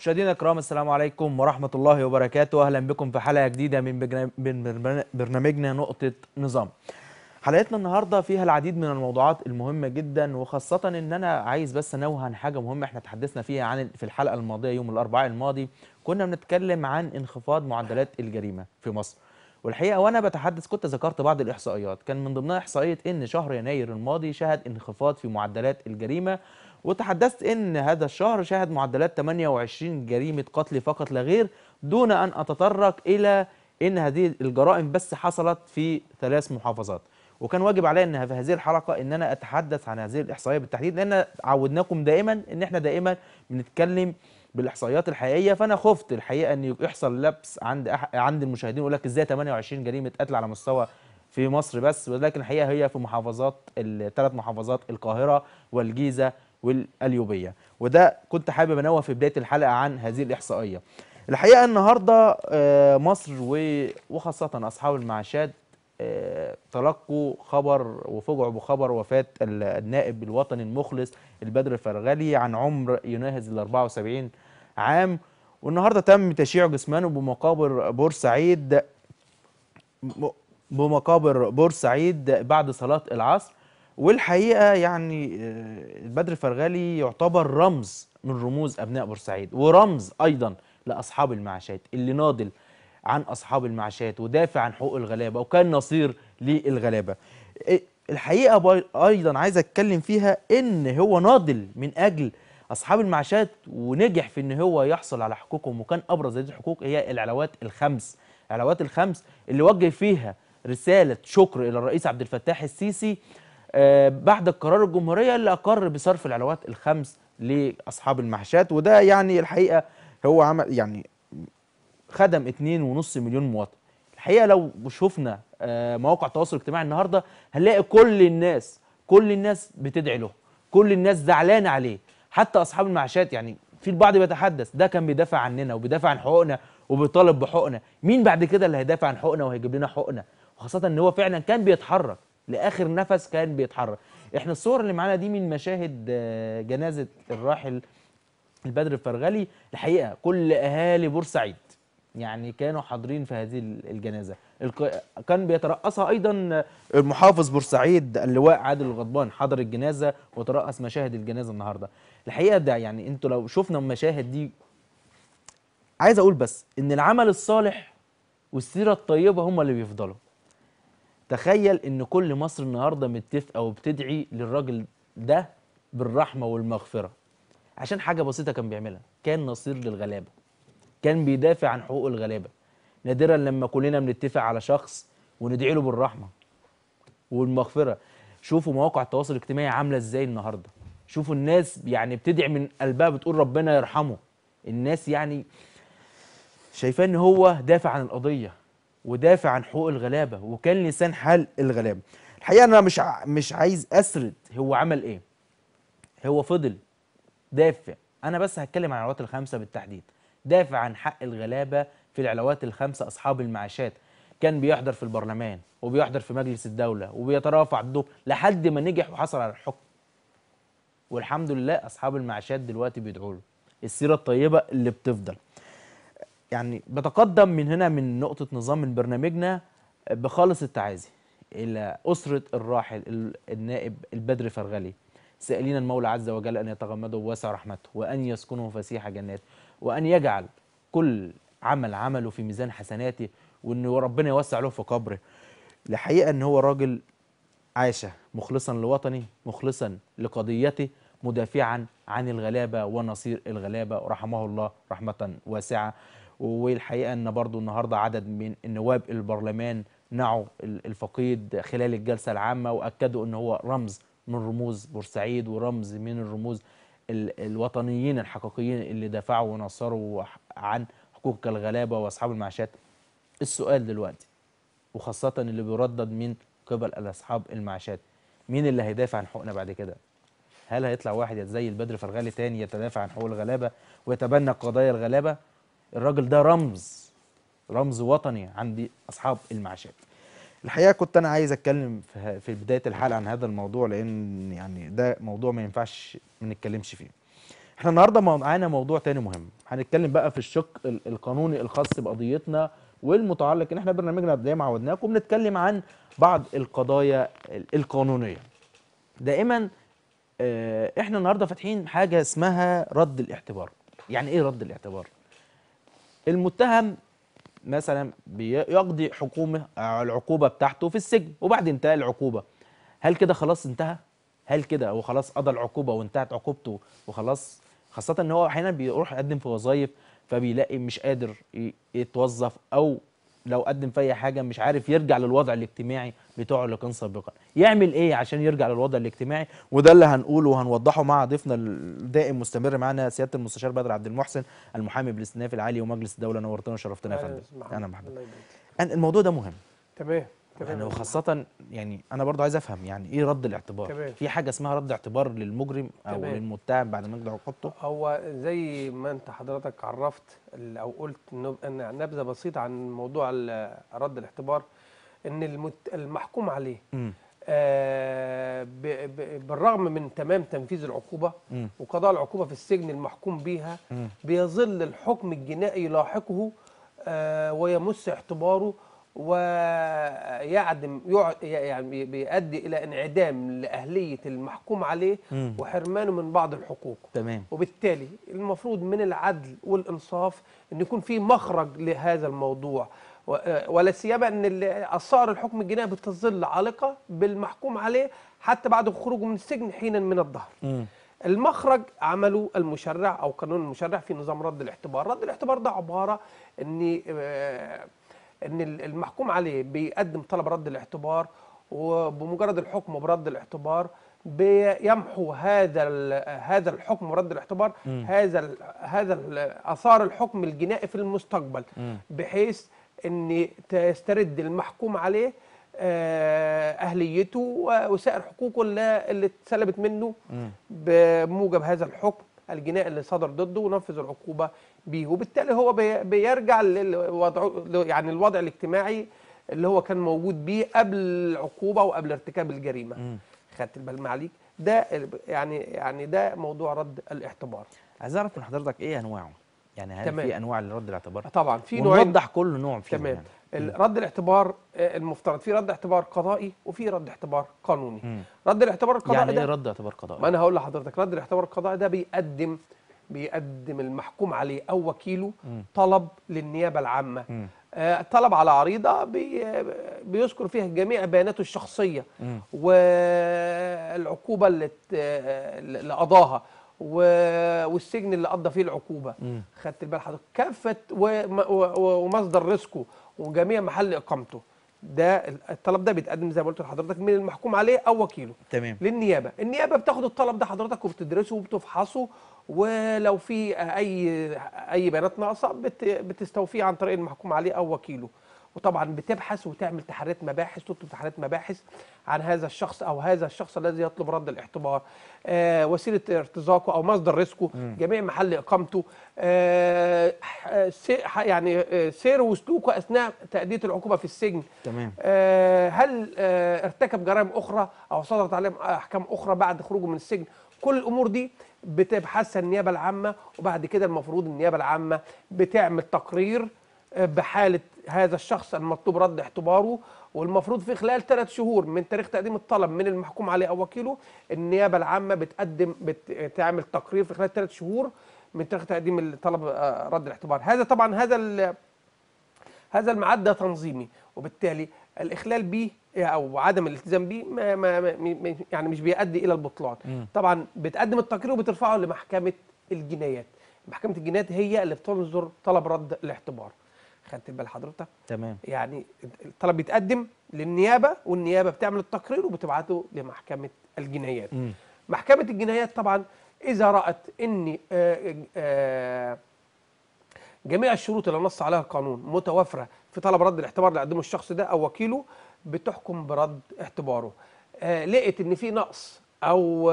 مشاهدينا الكرام السلام عليكم ورحمة الله وبركاته أهلا بكم في حلقة جديدة من بجنا- من برنا- برنامجنا نقطة نظام حلقتنا النهاردة فيها العديد من الموضوعات المهمة جدا وخاصة إن أنا عايز بس أنوه عن حاجة مهمة إحنا تحدثنا فيها عن في الحلقة الماضية يوم الأربعاء الماضي كنا بنتكلم عن انخفاض معدلات الجريمة في مصر والحقيقة وأنا بتحدث كنت ذكرت بعض الإحصائيات كان من ضمنها إحصائية إن شهر يناير الماضي شهد انخفاض في معدلات الجريمة وتحدثت ان هذا الشهر شهد معدلات 28 جريمه قتل فقط لا غير دون ان اتطرق الى ان هذه الجرائم بس حصلت في ثلاث محافظات وكان واجب علي ان في هذه الحلقه ان انا اتحدث عن هذه الاحصائيه بالتحديد لان عودناكم دائما ان احنا دائما بنتكلم بالاحصائيات الحقيقيه فانا خفت الحقيقه ان يحصل لبس عند أح عند المشاهدين يقول لك ازاي 28 جريمه قتل على مستوى في مصر بس ولكن الحقيقه هي في محافظات الثلاث محافظات القاهره والجيزه والقليوبيه وده كنت حابب انوه في بدايه الحلقه عن هذه الاحصائيه الحقيقه النهارده آه، مصر و- وخاصه اصحاب المعاشات آه، تلقوا خبر وفجعوا بخبر وفاه ال- النائب الوطني المخلص البدر الفرغلي عن عمر يناهز ال 74 عام والنهارده تم تشييع جثمانه بمقابر بورسعيد م- بمقابر بورسعيد بعد صلاة العصر والحقيقة يعني آه، البدر الفرغلي يعتبر رمز من رموز أبناء بورسعيد ورمز أيضا لأصحاب المعاشات اللي ناضل عن أصحاب المعاشات ودافع عن حقوق الغلابة وكان نصير للغلابة إيه، الحقيقة باي- أيضا عايز أتكلم فيها إن هو ناضل من أجل أصحاب المعاشات ونجح في إن هو يحصل على حقوقهم وكان أبرز هذه الحقوق هي العلاوات الخمس العلاوات الخمس اللي وجه فيها رسالة شكر إلى الرئيس عبد الفتاح السيسي آه، بعد القرار الجمهورية اللي أقر بصرف العلاوات الخمس لأصحاب المعاشات وده يعني الحقيقة هو عمل يعني خدم 2.5 مليون مواطن الحقيقه لو شفنا آه، مواقع التواصل الاجتماعي النهارده هنلاقي كل الناس كل الناس بتدعي له كل الناس زعلانه عليه حتى اصحاب المعاشات يعني في البعض بيتحدث ده كان بيدافع عننا وبيدافع عن حقوقنا وبيطالب بحقوقنا مين بعد كده اللي هيدافع عن حقوقنا وهيجيب لنا حقوقنا وخاصه ان هو فعلا كان بيتحرك لاخر نفس كان بيتحرك احنا الصور اللي معانا دي من مشاهد آه، جنازه الراحل البدر الفرغلي الحقيقه كل اهالي بورسعيد يعني كانوا حاضرين في هذه الجنازه الق- كان بيترأسها ايضا المحافظ بورسعيد اللواء عادل الغضبان حضر الجنازه وترأس مشاهد الجنازه النهارده الحقيقه ده يعني انتوا لو شفنا المشاهد دي عايز اقول بس ان العمل الصالح والسيره الطيبه هم اللي بيفضلوا تخيل ان كل مصر النهارده متفقه وبتدعي للراجل ده بالرحمه والمغفره عشان حاجه بسيطه كان بيعملها كان نصير للغلابه كان بيدافع عن حقوق الغلابه نادرا لما كلنا بنتفق على شخص وندعي له بالرحمه والمغفره شوفوا مواقع التواصل الاجتماعي عامله ازاي النهارده شوفوا الناس يعني بتدعي من قلبها بتقول ربنا يرحمه الناس يعني شايفاه ان هو دافع عن القضيه ودافع عن حقوق الغلابه وكان لسان حال الغلابه الحقيقه انا مش ع... مش عايز اسرد هو عمل ايه هو فضل دافع انا بس هتكلم عن العلاوات الخمسه بالتحديد دافع عن حق الغلابه في العلاوات الخمسه اصحاب المعاشات كان بيحضر في البرلمان وبيحضر في مجلس الدوله وبيترافع ضده لحد ما نجح وحصل على الحكم والحمد لله اصحاب المعاشات دلوقتي بيدعوا له السيره الطيبه اللي بتفضل يعني بتقدم من هنا من نقطه نظام من برنامجنا بخالص التعازي الى اسره الراحل ال- النائب البدر فرغلي سائلين المولى عز وجل ان يتغمده بواسع رحمته وان يسكنه فسيح جناته وان يجعل كل عمل عمله في ميزان حسناته وان ربنا يوسع له في قبره الحقيقه ان هو راجل عاش مخلصا لوطنه مخلصا لقضيته مدافعا عن الغلابه ونصير الغلابه رحمه الله رحمه واسعه والحقيقه ان برضو النهارده عدد من النواب البرلمان نعوا ال- الفقيد خلال الجلسه العامه واكدوا ان هو رمز من رموز بورسعيد ورمز من الرموز ال- الوطنيين الحقيقيين اللي دافعوا ونصروا عن حقوق الغلابه واصحاب المعاشات السؤال دلوقتي وخاصة اللي بيردد من قبل أصحاب المعاشات مين اللي هيدافع عن حقوقنا بعد كده؟ هل هيطلع واحد زي البدر فرغالي تاني يتدافع عن حقوق الغلابة ويتبنى قضايا الغلابة؟ الراجل ده رمز رمز وطني عند أصحاب المعاشات. الحقيقة كنت أنا عايز أتكلم في ه- في بداية الحلقة عن هذا الموضوع لأن يعني ده موضوع ما ينفعش ما نتكلمش فيه. احنا النهارده مو- معانا موضوع تاني مهم هنتكلم بقى في الشق ال- القانوني الخاص بقضيتنا والمتعلق ان احنا برنامجنا زي ما عودناكم بنتكلم عن بعض القضايا ال- القانونيه دائما آه، احنا النهارده فاتحين حاجه اسمها رد الاعتبار يعني ايه رد الاعتبار المتهم مثلا بيقضي حكومه العقوبه بتاعته في السجن وبعد انتهاء العقوبه هل كده خلاص انتهى هل كده هو خلاص قضى العقوبه وانتهت عقوبته وخلاص خاصه ان هو احيانا بيروح يقدم في وظائف فبيلاقي مش قادر ي- يتوظف او لو قدم في اي حاجه مش عارف يرجع للوضع الاجتماعي بتوعه اللي كان سابقا يعمل ايه عشان يرجع للوضع الاجتماعي وده اللي هنقوله وهنوضحه مع ضيفنا الدائم مستمر معانا سياده المستشار بدر عبد المحسن المحامي بالاستئناف العالي ومجلس الدوله نورتنا وشرفتنا يا أهلا فندم أستاذ محمد. انا محمد الله يبارك. أن- الموضوع ده مهم تمام تمام يعني وخاصة يعني أنا برضو عايز أفهم يعني إيه رد الاعتبار؟ تمام. في حاجة اسمها رد اعتبار للمجرم أو تمام. للمتهم بعد ما يقضي عقوبته؟ هو زي ما انت حضرتك عرفت ال- او قلت إنه- ان نبذه بسيطه عن موضوع ال- رد الاعتبار ان المت- المحكوم عليه امم آه، ب- ب- بالرغم من تمام تنفيذ العقوبه مم. وقضاء العقوبه في السجن المحكوم بيها مم. بيظل الحكم الجنائي يلاحقه آه، ويمس اعتباره ويعدم يع- يعني بي- بيؤدي الى انعدام لاهليه المحكوم عليه مم. وحرمانه من بعض الحقوق تمام وبالتالي المفروض من العدل والانصاف ان يكون في مخرج لهذا الموضوع و- آه، ولا سيما ان ال- اثار الحكم الجنائي بتظل عالقه بالمحكوم عليه حتى بعد خروجه من السجن حينا من الظهر. مم. المخرج عمله المشرع او قانون المشرع في نظام رد الاعتبار، رد الاعتبار ده عباره ان آه، ان المحكوم عليه بيقدم طلب رد الاعتبار وبمجرد الحكم برد الاعتبار بيمحو هذا ال- هذا الحكم برد الاعتبار مم. هذا ال هذا ال اثار الحكم الجنائي في المستقبل مم. بحيث ان تسترد المحكوم عليه آه، اهليته و- وسائر حقوقه اللي اللي اتسلبت منه مم. بموجب هذا الحكم الجنائي اللي صدر ضده ونفذ العقوبه بيه وبالتالي هو بي- بيرجع للوضع يعني الوضع الاجتماعي اللي هو كان موجود بيه قبل العقوبه وقبل ارتكاب الجريمه مم. خدت البال معاليك ده ال- يعني يعني ده موضوع رد الاعتبار عايز أعرف من حضرتك إيه أنواعه؟ يعني هل تمام. في أنواع لرد الاعتبار؟ طبعا في نوعين ونوضح كل نوع فيهم تمام يعني. ال- رد الاعتبار آه، المفترض في رد اعتبار قضائي وفي رد اعتبار قانوني مم. رد الاعتبار القضائي يعني إيه ده رد اعتبار قضائي؟ ما انا هقول لحضرتك رد الاعتبار القضائي ده بيقدم بيقدم المحكوم عليه او وكيله مم. طلب للنيابه العامه مم. آه، طلب على عريضه بي بيذكر فيها جميع بياناته الشخصيه مم. والعقوبه اللي ت- اللي قضاها و- والسجن اللي قضى فيه العقوبه مم. خدت البال حضرتك كافه وم- و- ومصدر رزقه وجميع محل اقامته ده الطلب ده بيتقدم زي ما قلت لحضرتك من المحكوم عليه او وكيله تمام للنيابه النيابه بتاخد الطلب ده حضرتك وبتدرسه وبتفحصه ولو في اي اي بيانات ناقصه بت بتستوفيه عن طريق المحكوم عليه او وكيله وطبعا بتبحث وتعمل تحريات مباحث تطلب تحريات مباحث عن هذا الشخص او هذا الشخص الذي يطلب رد الاعتبار آه وسيله ارتزاقه او مصدر رزقه جميع محل اقامته آه ح- سي- ح- يعني آه، سيره وسلوكه اثناء تاديه العقوبه في السجن تمام آه، هل آه، ارتكب جرائم اخرى او صدرت عليه احكام اخرى بعد خروجه من السجن كل الامور دي بتبحثها النيابه العامه وبعد كده المفروض النيابه العامه بتعمل تقرير آه، بحاله هذا الشخص المطلوب رد اعتباره والمفروض في خلال ثلاث شهور من تاريخ تقديم الطلب من المحكوم عليه او وكيله النيابه العامه بتقدم بتعمل تقرير في خلال ثلاث شهور من تاريخ تقديم الطلب آه، رد الاعتبار هذا طبعا هذا ال- هذا الميعاد ده تنظيمي وبالتالي الاخلال به او عدم الالتزام به ما ما ما ما- يعني مش بيؤدي الى البطلان مم. طبعا بتقدم التقرير وبترفعه لمحكمه الجنايات محكمه الجنايات هي اللي بتنظر طلب رد الاعتبار خدت بال حضرتك تمام يعني الطلب بيتقدم للنيابه والنيابه بتعمل التقرير وبتبعته لمحكمه الجنايات مم. محكمه الجنايات طبعا اذا رات ان آه، آه، جميع الشروط اللي نص عليها القانون متوافره في طلب رد الاعتبار اللي قدمه الشخص ده او وكيله بتحكم برد اعتباره آه لقيت ان في نقص او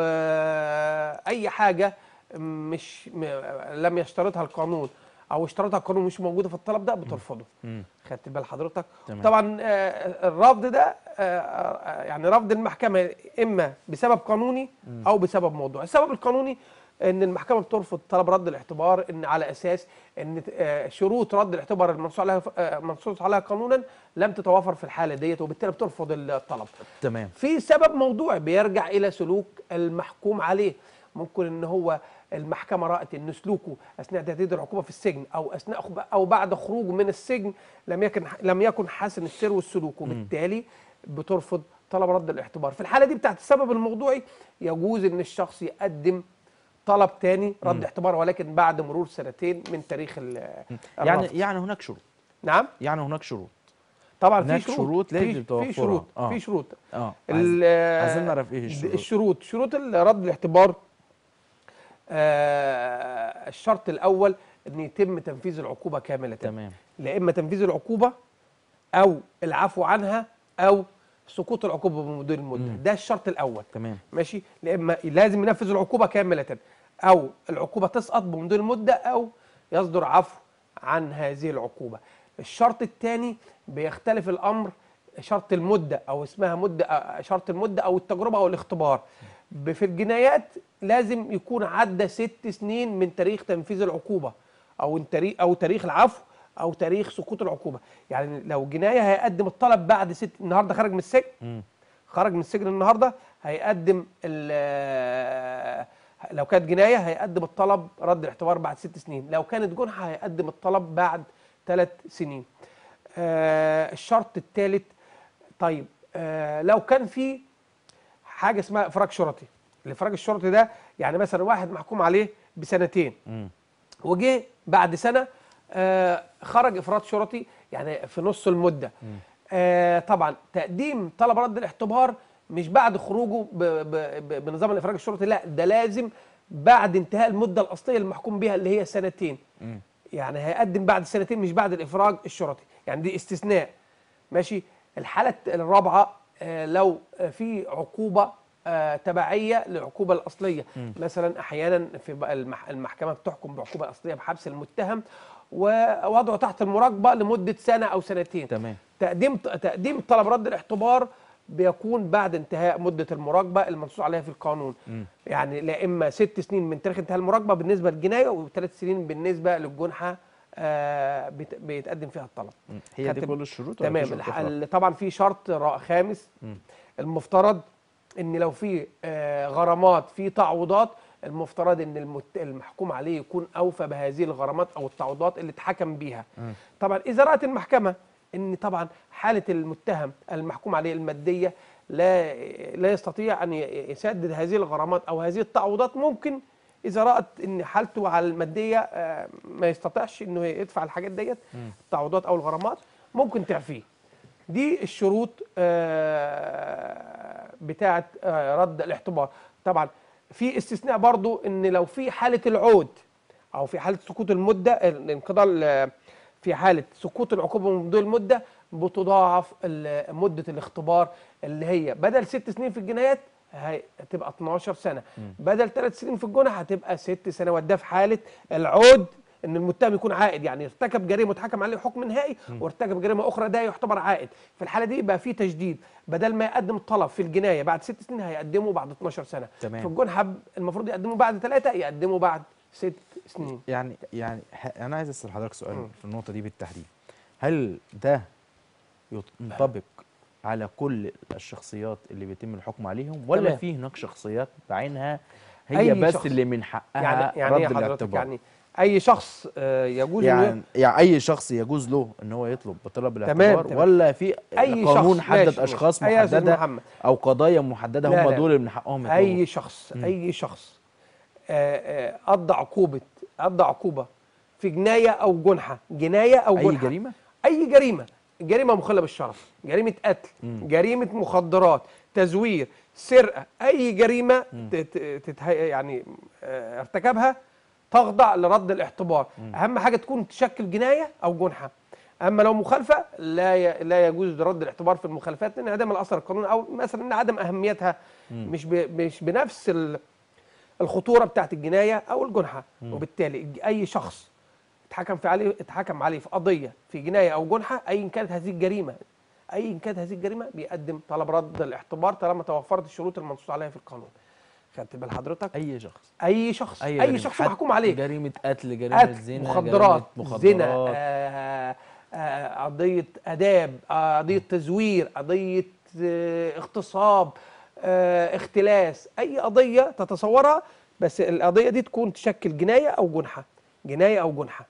آه اي حاجه مش م لم يشترطها القانون او اشترطها القانون مش موجوده في الطلب ده بترفضه مم. خدت بال حضرتك تمام. طبعا آه، الرفض ده آه، آه، يعني رفض المحكمه اما بسبب قانوني او بسبب موضوع السبب القانوني ان المحكمه بترفض طلب رد الاعتبار ان على اساس ان آه، شروط رد الاعتبار المنصوص عليها آه، منصوص عليها قانونا لم تتوافر في الحاله ديت وبالتالي بترفض الطلب تمام في سبب موضوعي بيرجع الى سلوك المحكوم عليه ممكن ان هو المحكمه رأت ان سلوكه اثناء تهديد العقوبه في السجن او اثناء خ- او بعد خروجه من السجن لم يكن لم يكن حسن السير والسلوك وبالتالي بترفض طلب رد الاعتبار في الحاله دي بتاعت السبب الموضوعي يجوز ان الشخص يقدم طلب تاني رد اعتبار ولكن بعد مرور سنتين من تاريخ ال- يعني الرفض. يعني هناك شروط نعم يعني هناك شروط طبعا في هناك شروط شروط لازم في- توفرها. في شروط آه. في شروط اه ال- عايز- عايزين نعرف ايه الشروط الشروط شروط ال- رد الاعتبار آه الشرط الاول ان يتم تنفيذ العقوبه كامله تمام لا اما تنفيذ العقوبه او العفو عنها او سقوط العقوبه بمدير المده ده الشرط الاول تمام ماشي لا اما لازم ينفذ العقوبه كامله او العقوبه تسقط بمدير المده او يصدر عفو عن هذه العقوبه الشرط الثاني بيختلف الامر شرط المده او اسمها مده آه، شرط المده او التجربه او الاختبار ب- في الجنايات لازم يكون عدى ست سنين من تاريخ تنفيذ العقوبه او تاريخ او تاريخ العفو او تاريخ سقوط العقوبه يعني لو جنايه هيقدم الطلب بعد ست النهارده خرج من السجن مم. خرج من السجن النهارده هيقدم ال- لو كانت جنايه هيقدم الطلب رد الاعتبار بعد ست سنين لو كانت جنحه هيقدم الطلب بعد ثلاث سنين آه الشرط الثالث طيب آه لو كان في حاجه اسمها افراج شرطي الافراج الشرطي ده يعني مثلا واحد محكوم عليه بسنتين مم. وجه بعد سنه آه خرج افراط شرطي يعني في نص المده آه طبعا تقديم طلب رد الاعتبار مش بعد خروجه ب ب ب بنظام الافراج الشرطي لا ده لازم بعد انتهاء المده الاصليه المحكوم بها اللي هي سنتين مم. يعني هيقدم بعد سنتين مش بعد الافراج الشرطي يعني دي استثناء ماشي الحاله الرابعه آه، لو آه، في عقوبه آه، تبعيه للعقوبه الاصليه مثلا احيانا في بقى المح- المحكمه بتحكم بعقوبه اصليه بحبس المتهم ووضعه تحت المراقبه لمده سنه او سنتين تمام تقديم تقديم طلب رد الاعتبار بيكون بعد انتهاء مده المراقبه المنصوص عليها في القانون مم. يعني لا اما ست سنين من تاريخ انتهاء المراقبه بالنسبه للجنايه وثلاث سنين بالنسبه للجنحه آه، بيت- بيتقدم فيها الطلب مم. هي دي كاتب- كل الشروط ولا في تمام شروط الح- أخرى؟ ال- طبعا في شرط را- خامس مم. المفترض ان لو في آه، غرامات في تعويضات المفترض ان المت- المحكوم عليه يكون اوفى بهذه الغرامات او التعويضات اللي اتحكم بيها مم. طبعا اذا رات المحكمه ان طبعا حاله المتهم المحكوم عليه الماديه لا لا يستطيع ان ي- يسدد هذه الغرامات او هذه التعويضات ممكن اذا رات ان حالته على الماديه آه، ما يستطيعش انه يدفع الحاجات ديت التعويضات او الغرامات ممكن تعفيه دي الشروط آه، بتاعه آه، رد الاعتبار طبعا في استثناء برضو ان لو في حاله العود او في حاله سقوط المده الانقضاء ال- في حاله سقوط العقوبه من بدون المده بتضاعف ال- مده الاختبار اللي هي بدل ست سنين في الجنايات هي- هتبقى 12 سنه بدل ثلاث سنين في الجنح هتبقى ست سنوات ده في حاله العود ان المتهم يكون عائد يعني ارتكب جريمه واتحكم عليه حكم نهائي وارتكب جريمه اخرى ده يعتبر عائد في الحاله دي يبقى في تجديد بدل ما يقدم طلب في الجنايه بعد ست سنين هيقدمه بعد 12 سنه تمام. في الجنحه المفروض يقدمه بعد ثلاثه يقدمه بعد ست سنين يعني يعني ح- انا عايز اسال حضرتك سؤال في النقطه دي بالتحديد هل ده يط- ينطبق على كل الشخصيات اللي بيتم الحكم عليهم ولا تمام. في هناك شخصيات بعينها هي أي بس شخص. اللي من حقها يعني يعني رد ايه حضرتك الاعتبار يعني اي شخص آه، يجوز إنه يعني يعني اي شخص يجوز له ان هو يطلب بطلب تمام، الاعتبار تمام. ولا في اي قانون شخص حدد ماشي، اشخاص ماشي. أي يا أستاذ محدده محمد. او قضايا محدده لا، هم لا. دول اللي من حقهم يطلبوا اي شخص اي شخص آه، آه، قضى عقوبه قضى عقوبه في جنايه او جنحه جنايه او اي جنحه جريمه اي جريمه جريمه مخله بالشرف جريمه قتل جريمه مخدرات تزوير سرقه اي جريمه تت تت يعني آه، ارتكبها تخضع لرد الاعتبار اهم حاجه تكون تشكل جنايه او جنحه اما لو مخالفه لا ي... لا يجوز رد الاعتبار في المخالفات لان عدم الاثر القانوني او مثلا ان عدم اهميتها مش ب... مش بنفس ال... الخطوره بتاعت الجنايه او الجنحه وبالتالي اي شخص اتحكم في عليه اتحكم عليه في قضيه في جنايه او جنحه ايا كانت هذه الجريمه ايا كانت هذه الجريمه بيقدم طلب رد الاعتبار طالما توفرت الشروط المنصوص عليها في القانون خدت بال حضرتك اي شخص اي شخص اي, أي جريمة. شخص حتى محكوم عليه جريمه قتل جريمه قتل زنا مخدرات جريمة زنا مخدرات آه آه قضيه اداب آه قضيه تزوير قضيه آه اغتصاب آه اختلاس اي قضيه تتصورها بس القضيه دي تكون تشكل جنايه او جنحه جنايه او جنحه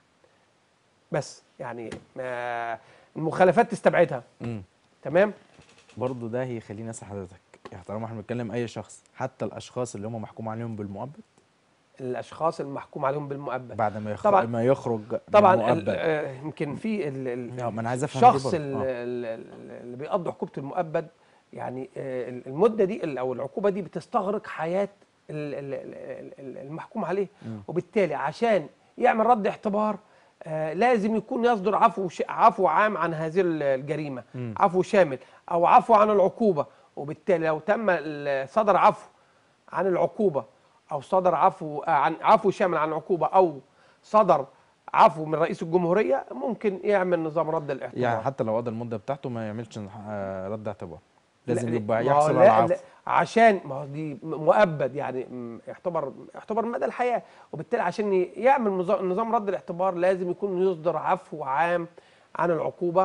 بس يعني آه المخالفات تستبعدها مم. تمام برضه ده هيخليني اسال حضرتك يعني طالما احنا بنتكلم اي شخص حتى الاشخاص اللي هم محكوم عليهم بالمؤبد الاشخاص المحكوم عليهم بالمؤبد بعد ما يخرج طبعاً- ما يخرج طبعا من ال- المؤبد آه، يمكن في ال- ال- لا، ما أنا عايز أفهم دي الشخص برضه. ال- آه. ال- ال- اللي بيقضي عقوبه المؤبد يعني آه، المده دي ال- او العقوبه دي بتستغرق حياه ال- ال- ال- ال- المحكوم عليه وبالتالي عشان يعمل رد اعتبار آه، لازم يكون يصدر عفو ش- عفو عام عن هذه ال- الجريمه عفو شامل او عفو عن العقوبه وبالتالي لو تم ال- صدر عفو عن العقوبه او صدر عفو آه، عن عفو شامل عن العقوبه او صدر عفو من رئيس الجمهوريه ممكن يعمل نظام رد الاعتبار يعني حتى لو قضى المده بتاعته ما يعملش آه، رد اعتبار لازم لا، يبقى ما هو يحصل لا- على عفو لا، عشان ما هو دي مؤبد يعني م- يعتبر يعتبر مدى الحياه وبالتالي عشان ي- يعمل نظام- نظام رد الاعتبار لازم يكون يصدر عفو عام عن العقوبه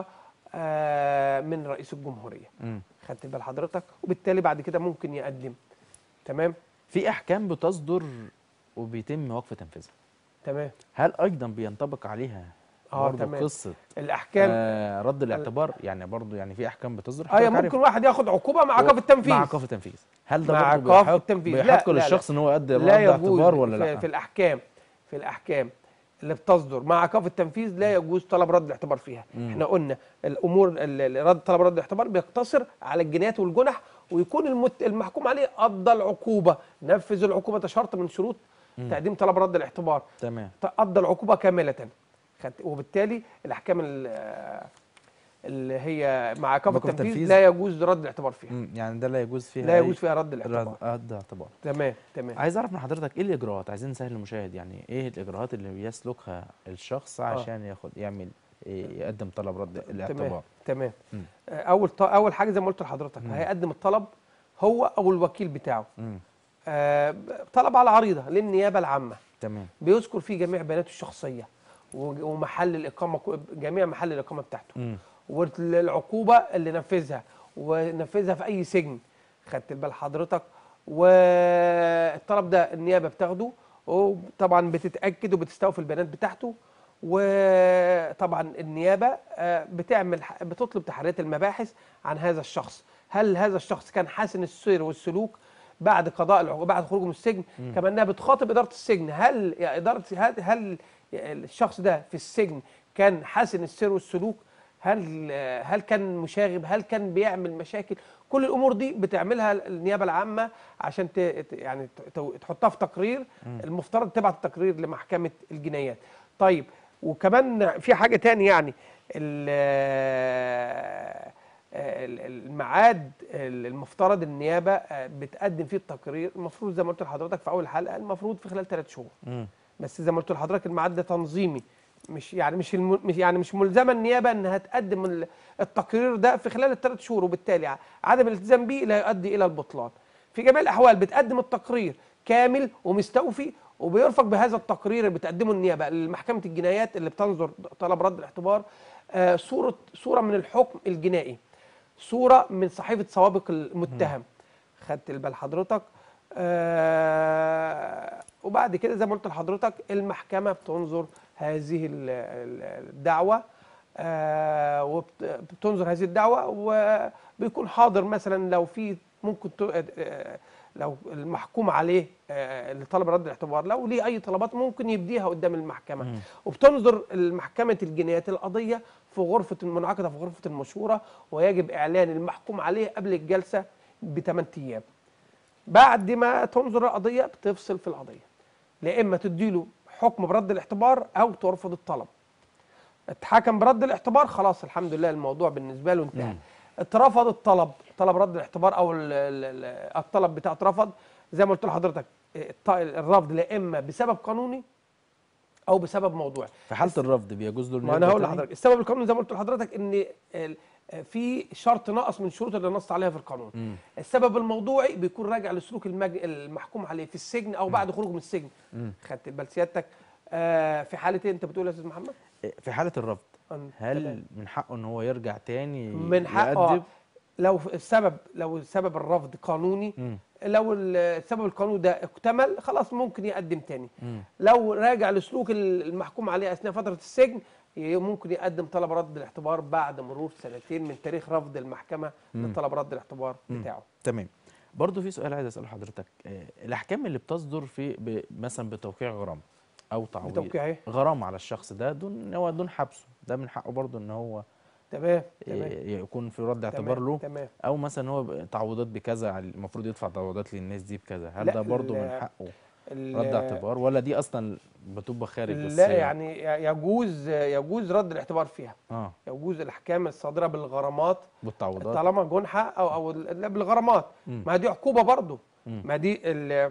آه، من رئيس الجمهوريه مم. خدت بال حضرتك وبالتالي بعد كده ممكن يقدم تمام في احكام بتصدر وبيتم وقف تنفيذها تمام هل ايضا بينطبق عليها آه، برضه تمام. قصه الاحكام آه رد الاعتبار يعني برضه يعني في احكام بتصدر ايوه حضرتك ممكن عارف. واحد ياخد عقوبه مع ايقاف التنفيذ مع ايقاف التنفيذ هل ده مع برضه إيقاف بيحق التنفيذ. لا، بيحق لا، لا. للشخص ان هو يؤدي رد لا يجوز اعتبار ولا في, لا في الاحكام في الاحكام اللي بتصدر مع ايقاف التنفيذ لا يجوز طلب رد الاعتبار فيها مم. احنا قلنا الامور ال- ال- رد طلب رد الاعتبار بيقتصر على الجنايات والجنح ويكون المت المحكوم عليه قضى العقوبه نفذ العقوبه ده شرط من شروط تقديم طلب رد الاعتبار تمام قضى العقوبه كامله خدت- وبالتالي الاحكام ال- اللي هي مع ايقاف إيقاف التنفيذ التنفيذ. لا يجوز رد الاعتبار فيها مم. يعني ده لا يجوز فيها لا أي يجوز فيها رد الاعتبار رد اعتبار تمام تمام عايز اعرف من حضرتك ايه الاجراءات عايزين نسهل المشاهد يعني ايه الاجراءات اللي بيسلكها الشخص عشان ياخد يعمل إيه يقدم طلب رد تمام الاعتبار تمام مم. آه، اول ط- اول حاجه زي ما قلت لحضرتك هيقدم الطلب هو او الوكيل بتاعه مم. آه، طلب على عريضه للنيابه العامه تمام بيذكر فيه جميع بياناته الشخصيه و- ومحل الاقامه كو- جميع محل الاقامه بتاعته مم. والعقوبه اللي نفذها ونفذها في اي سجن خدت بال حضرتك والطلب ده النيابه بتاخده وطبعا بتتاكد وبتستوفي البيانات بتاعته وطبعا النيابه آه، بتعمل ح- بتطلب تحريات المباحث عن هذا الشخص هل هذا الشخص كان حسن السير والسلوك بعد قضاء العقوبه بعد خروجه من السجن كما انها بتخاطب اداره السجن هل يا اداره هل, هل الشخص ده في السجن كان حسن السير والسلوك هل هل كان مشاغب هل كان بيعمل مشاكل كل الامور دي بتعملها النيابه العامه عشان ت- ت- يعني ت- ت- تحطها في تقرير المفترض تبعت التقرير لمحكمه الجنايات طيب وكمان في حاجه تاني يعني ال- ال- الميعاد المفترض النيابه بتقدم فيه التقرير المفروض زي ما قلت لحضرتك في اول حلقه المفروض في خلال ثلاث شهور مم. بس زي ما قلت لحضرتك الميعاد ده تنظيمي مش يعني مش الم... مش يعني مش ملزمه النيابه انها تقدم ال- التقرير ده في خلال الثلاث شهور وبالتالي ع- عدم الالتزام به لا يؤدي الى البطلان. في جميع الاحوال بتقدم التقرير كامل ومستوفي وبيرفق بهذا التقرير اللي بتقدمه النيابه لمحكمه الجنايات اللي بتنظر طلب رد الاعتبار آه صوره صوره من الحكم الجنائي. صوره من صحيفه سوابق المتهم. خدت بال حضرتك آه وبعد كده زي ما قلت لحضرتك المحكمه بتنظر هذه ال- ال- الدعوه آه وبتنظر هذه الدعوه وبيكون حاضر مثلا لو في ممكن ت- آه، لو المحكوم عليه آه، اللي طلب رد الاعتبار لو ليه اي طلبات ممكن يبديها قدام المحكمه وبتنظر محكمه الجنايات القضيه في غرفه المنعقده في غرفه المشوره ويجب اعلان المحكوم عليه قبل الجلسه بثمان ايام بعد ما تنظر القضيه بتفصل في القضيه لا اما تديله حكم برد الاعتبار او ترفض الطلب اتحكم برد الاعتبار خلاص الحمد لله الموضوع بالنسبه له انتهى اترفض الطلب طلب رد الاعتبار او ال- ال- ال- الطلب بتاعه اترفض زي ما قلت لحضرتك الط- الرفض لا اما بسبب قانوني او بسبب موضوعي في حاله الرفض بيجوز له إنه ما انا يرجع هقول تاني؟ لحضرتك السبب القانوني زي ما قلت لحضرتك ان ال- في شرط ناقص من الشروط اللي نص عليها في القانون مم. السبب الموضوعي بيكون راجع لسلوك المج... المحكوم عليه في السجن او بعد خروجه من السجن مم. خدت بال سيادتك آه في حاله ايه انت بتقول يا استاذ محمد في حاله الرفض أن- تمام. هل من حقه ان هو يرجع تاني من حقه يقدم؟ لو السبب لو سبب الرفض قانوني مم. لو السبب القانوني ده اكتمل خلاص ممكن يقدم تاني مم. لو راجع لسلوك المحكوم عليه اثناء فتره السجن ي- ممكن يقدم طلب رد الاعتبار بعد مرور سنتين من تاريخ رفض المحكمه مم. لطلب رد الاعتبار مم. بتاعه تمام برضه في سؤال عايز اساله حضرتك آه، الاحكام اللي بتصدر في ب- مثلا بتوقيع غرامه او تعويض بتوقيع ايه غرامه على الشخص ده دون هو دون حبسه ده من حقه برضه ان هو تمام ي- تمام يكون في رد اعتبار تمام له تمام او مثلا هو ب- تعويضات بكذا على- المفروض يدفع تعويضات للناس دي بكذا هل لا، ده برضه من ال- حقه ال- رد اعتبار ولا دي اصلا بتبقى خارج لا السياق؟ يعني يجوز يجوز رد الاعتبار فيها اه يجوز الاحكام الصادره بالغرامات بالتعويضات طالما جنحه او او ال- بالغرامات مم. ما دي عقوبه برضه مم. ما دي ال-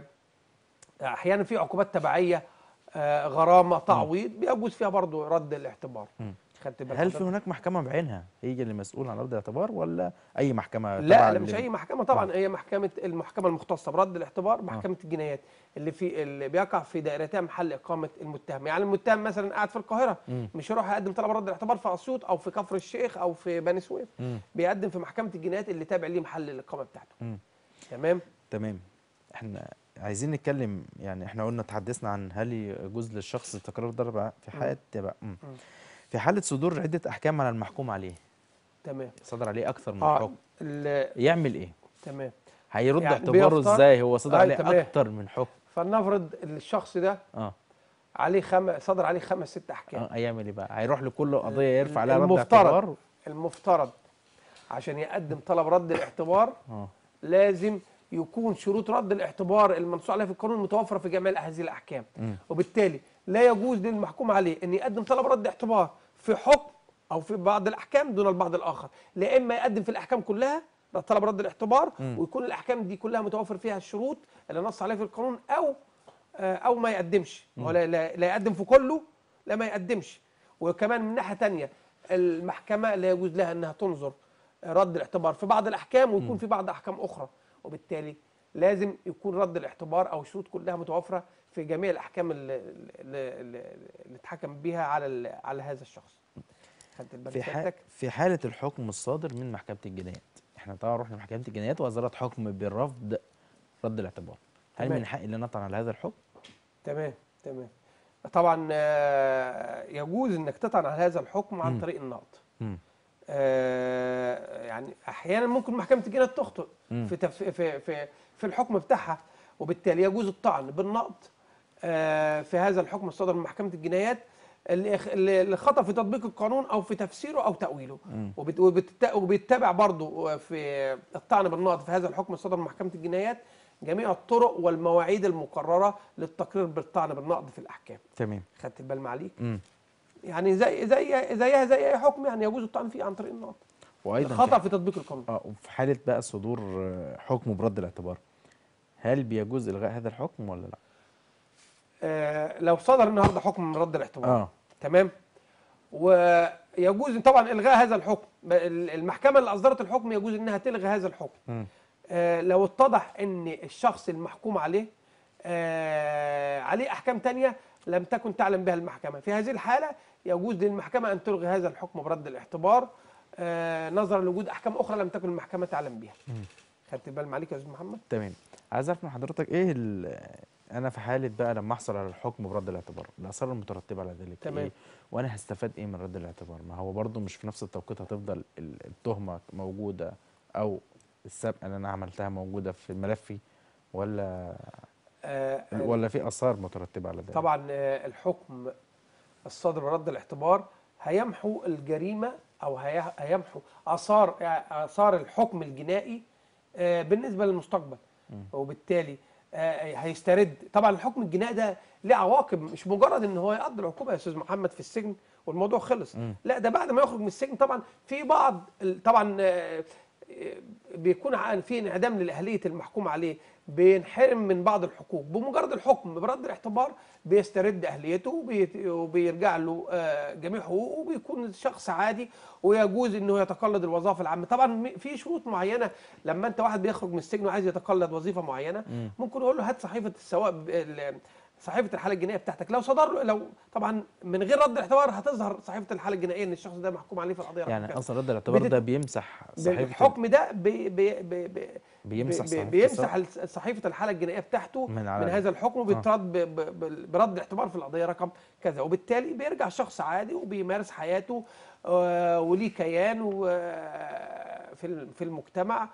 احيانا في عقوبات تبعيه آه، غرامه تعويض بيجوز فيها برضه رد الاعتبار مم. خدت بالك هل في حضرتك؟ هناك محكمه بعينها هي اللي مسؤول عن رد الاعتبار ولا اي محكمه لا تبع لا مش اللي- اي محكمه طبعا هي محكمه المحكمه المختصه برد الاعتبار محكمه الجنايات اللي في اللي بيقع في دائرتها محل اقامه المتهم يعني المتهم مثلا قاعد في القاهره مم. مش يروح يقدم طلب رد الاعتبار في اسيوط او في كفر الشيخ او في بني سويف مم. بيقدم في محكمه الجنايات اللي تابع ليه محل الاقامه بتاعته مم. تمام تمام احنا عايزين نتكلم يعني احنا قلنا تحدثنا عن هل يجوز للشخص تكرار ضرب في حالة بقى مم. مم. في حالة صدور عدة أحكام على المحكوم عليه تمام صدر عليه أكثر من اه حكم ال- يعمل إيه؟ تمام هيرد يعني اعتباره بيختار- إزاي هو صدر آه، عليه تمام. أكثر من حكم فلنفرض الشخص ده اه عليه خم... صدر عليه خمس ست احكام اه هيعمل إيه بقى؟ هيروح لكل قضية يرفع عليها رد المفترض. اعتبار المفترض عشان يقدم طلب رد الاعتبار اه لازم يكون شروط رد الاعتبار المنصوص عليها في القانون متوفره في جميع هذه الاحكام مم. وبالتالي لا يجوز للمحكوم عليه ان يقدم طلب رد اعتبار في حكم او في بعض الاحكام دون البعض الاخر لا اما يقدم في الاحكام كلها ده طلب رد الاعتبار مم. ويكون الاحكام دي كلها متوفر فيها الشروط اللي نص عليها في القانون او آه، او ما يقدمش هو لا, لا, لا يقدم في كله لا ما يقدمش وكمان من ناحيه تانية المحكمه لا يجوز لها انها تنظر رد الاعتبار في بعض الاحكام ويكون في بعض احكام اخرى وبالتالي لازم يكون رد الاعتبار او الشروط كلها متوفره في جميع الاحكام اللي, اللي, اللي اللي اتحكم بها على ال- على هذا الشخص خدت بالك في ح... سيادتك؟ في حالة الحكم الصادر من محكمة الجنايات احنا طبعا رحنا محكمة الجنايات وأصدرت حكم بالرفض رد الاعتبار هل تمام. من حقي ان نطعن على هذا الحكم؟ تمام تمام طبعا آه، يجوز انك تطعن على هذا الحكم عن مم. طريق النقض مم. آه، يعني احيانا ممكن محكمه الجنايات تخطئ مم. في تف... في في في الحكم بتاعها وبالتالي يجوز الطعن بالنقض آه، في هذا الحكم الصادر من محكمه الجنايات اللي اللي اللي خطا في تطبيق القانون او في تفسيره او تاويله مم. وبت... وبت... وبيتبع برضه في الطعن بالنقض في هذا الحكم الصادر من محكمه الجنايات جميع الطرق والمواعيد المقرره للتقرير بالطعن بالنقض في الاحكام تمام خدت البال معاليك مم. يعني زي زي زيها زي اي حكم يعني يجوز الطعن فيه عن طريق النقض وايضا خطا في في تطبيق القانون اه وفي حالة بقى صدور آه، حكم برد الاعتبار هل بيجوز إلغاء هذا الحكم ولا لا؟ آه لو صدر النهارده حكم من رد الاعتبار اه تمام ويجوز طبعا الغاء هذا الحكم ب- ال- المحكمه اللي اصدرت الحكم يجوز انها تلغي هذا الحكم مم. آه لو اتضح ان الشخص المحكوم عليه آه عليه احكام تانية لم تكن تعلم بها المحكمه في هذه الحاله يجوز للمحكمه ان تلغي هذا الحكم برد الاعتبار آه نظرا لوجود احكام اخرى لم تكن المحكمه تعلم بها خدت بال معاليك يا استاذ محمد تمام عايز اعرف من حضرتك ايه ال- انا في حالة بقى لما احصل على الحكم برد الاعتبار الاثار المترتبة على ذلك تمام. ايه وانا هستفاد ايه من رد الاعتبار ما هو برضه مش في نفس التوقيت هتفضل ال- التهمة موجودة او السابقة اللي انا عملتها موجودة في ملفي ولا آه ولا في اثار مترتبة على ذلك طبعا آه، الحكم الصادر برد الاعتبار هيمحو الجريمه او هي- هيمحو اثار اثار الحكم الجنائي آه، بالنسبه للمستقبل وبالتالي آه، هيسترد طبعا الحكم الجنائي ده ليه عواقب مش مجرد ان هو يقضي العقوبه يا استاذ محمد في السجن والموضوع خلص مم. لا ده بعد ما يخرج من السجن طبعا في بعض ال- طبعا آه، آه، بيكون ع- في انعدام للاهليه المحكوم عليه بينحرم من بعض الحقوق بمجرد الحكم برد الاعتبار بيسترد اهليته وبي- وبيرجع له آه، جميع حقوقه وبيكون شخص عادي ويجوز انه يتقلد الوظائف العامه طبعا م- في شروط معينه لما انت واحد بيخرج من السجن وعايز يتقلد وظيفه معينه ممكن يقول له هات صحيفه السواق ب- ال- صحيفه الحاله الجنائيه بتاعتك لو صدر له لو طبعا من غير رد الاعتبار هتظهر صحيفه الحاله الجنائيه ان الشخص ده محكوم عليه في القضيه رقم يعني كذا. اصلا رد الاعتبار بتت- ده بيمسح صحيفه الحكم ده بي بي بي بي بيمسح بي- صحيفة بيمسح السواق. الس- صحيفه الحاله الجنائيه بتاعته من من, على- من هذا الحكم وبيترد ب- ب- ب- برد الاعتبار في القضيه رقم كذا وبالتالي بيرجع شخص عادي وبيمارس حياته آه، وليه كيان و- آه، في ال- في المجتمع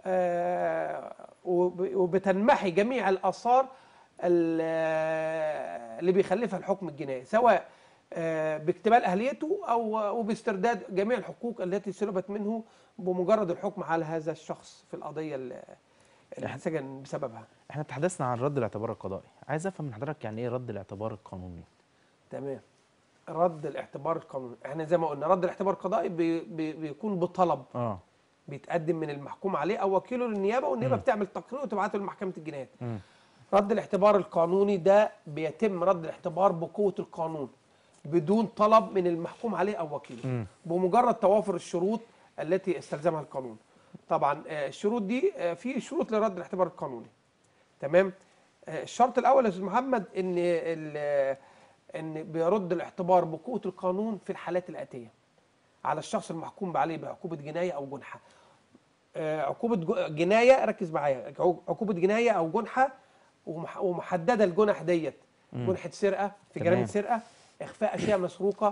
آه، وب- وبتنمحي جميع الاثار ال- آه، اللي بيخلفها الحكم الجنائي سواء آه، باكتمال اهليته او وباسترداد جميع الحقوق التي سلبت منه بمجرد الحكم على هذا الشخص في القضيه اللي اللي اتسجن بسببها احنا تحدثنا عن رد الاعتبار القضائي عايز افهم من حضرتك يعني ايه رد الاعتبار القانوني تمام رد الاعتبار القانوني احنا زي ما قلنا رد الاعتبار القضائي بي بي بيكون بطلب اه بيتقدم من المحكوم عليه او وكيله للنيابه والنيابه بتعمل تقرير وتبعته لمحكمه الجنايات مم. رد الاعتبار القانوني ده بيتم رد الاعتبار بقوه القانون بدون طلب من المحكوم عليه او وكيله مم. بمجرد توافر الشروط التي استلزمها القانون طبعا آه، الشروط دي آه، في شروط لرد الاعتبار القانوني تمام آه، الشرط الاول يا استاذ محمد ان ال- ان بيرد الاعتبار بقوه القانون في الحالات الاتيه على الشخص المحكوم عليه بعقوبه جنايه او جنحه آه، عقوبه جو- جنايه ركز معايا عقو- عقوبه جنايه او جنحه ومح- ومحدده الجنح ديت جنحه سرقه في تمام. جريمه سرقه اخفاء اشياء مسروقه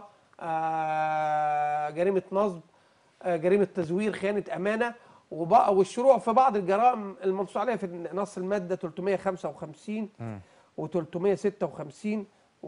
آه، جريمه نصب آه، جريمه تزوير خيانه امانه وبقى والشروع في بعض الجرائم المنصوص عليها في نص الماده 355 مم. و356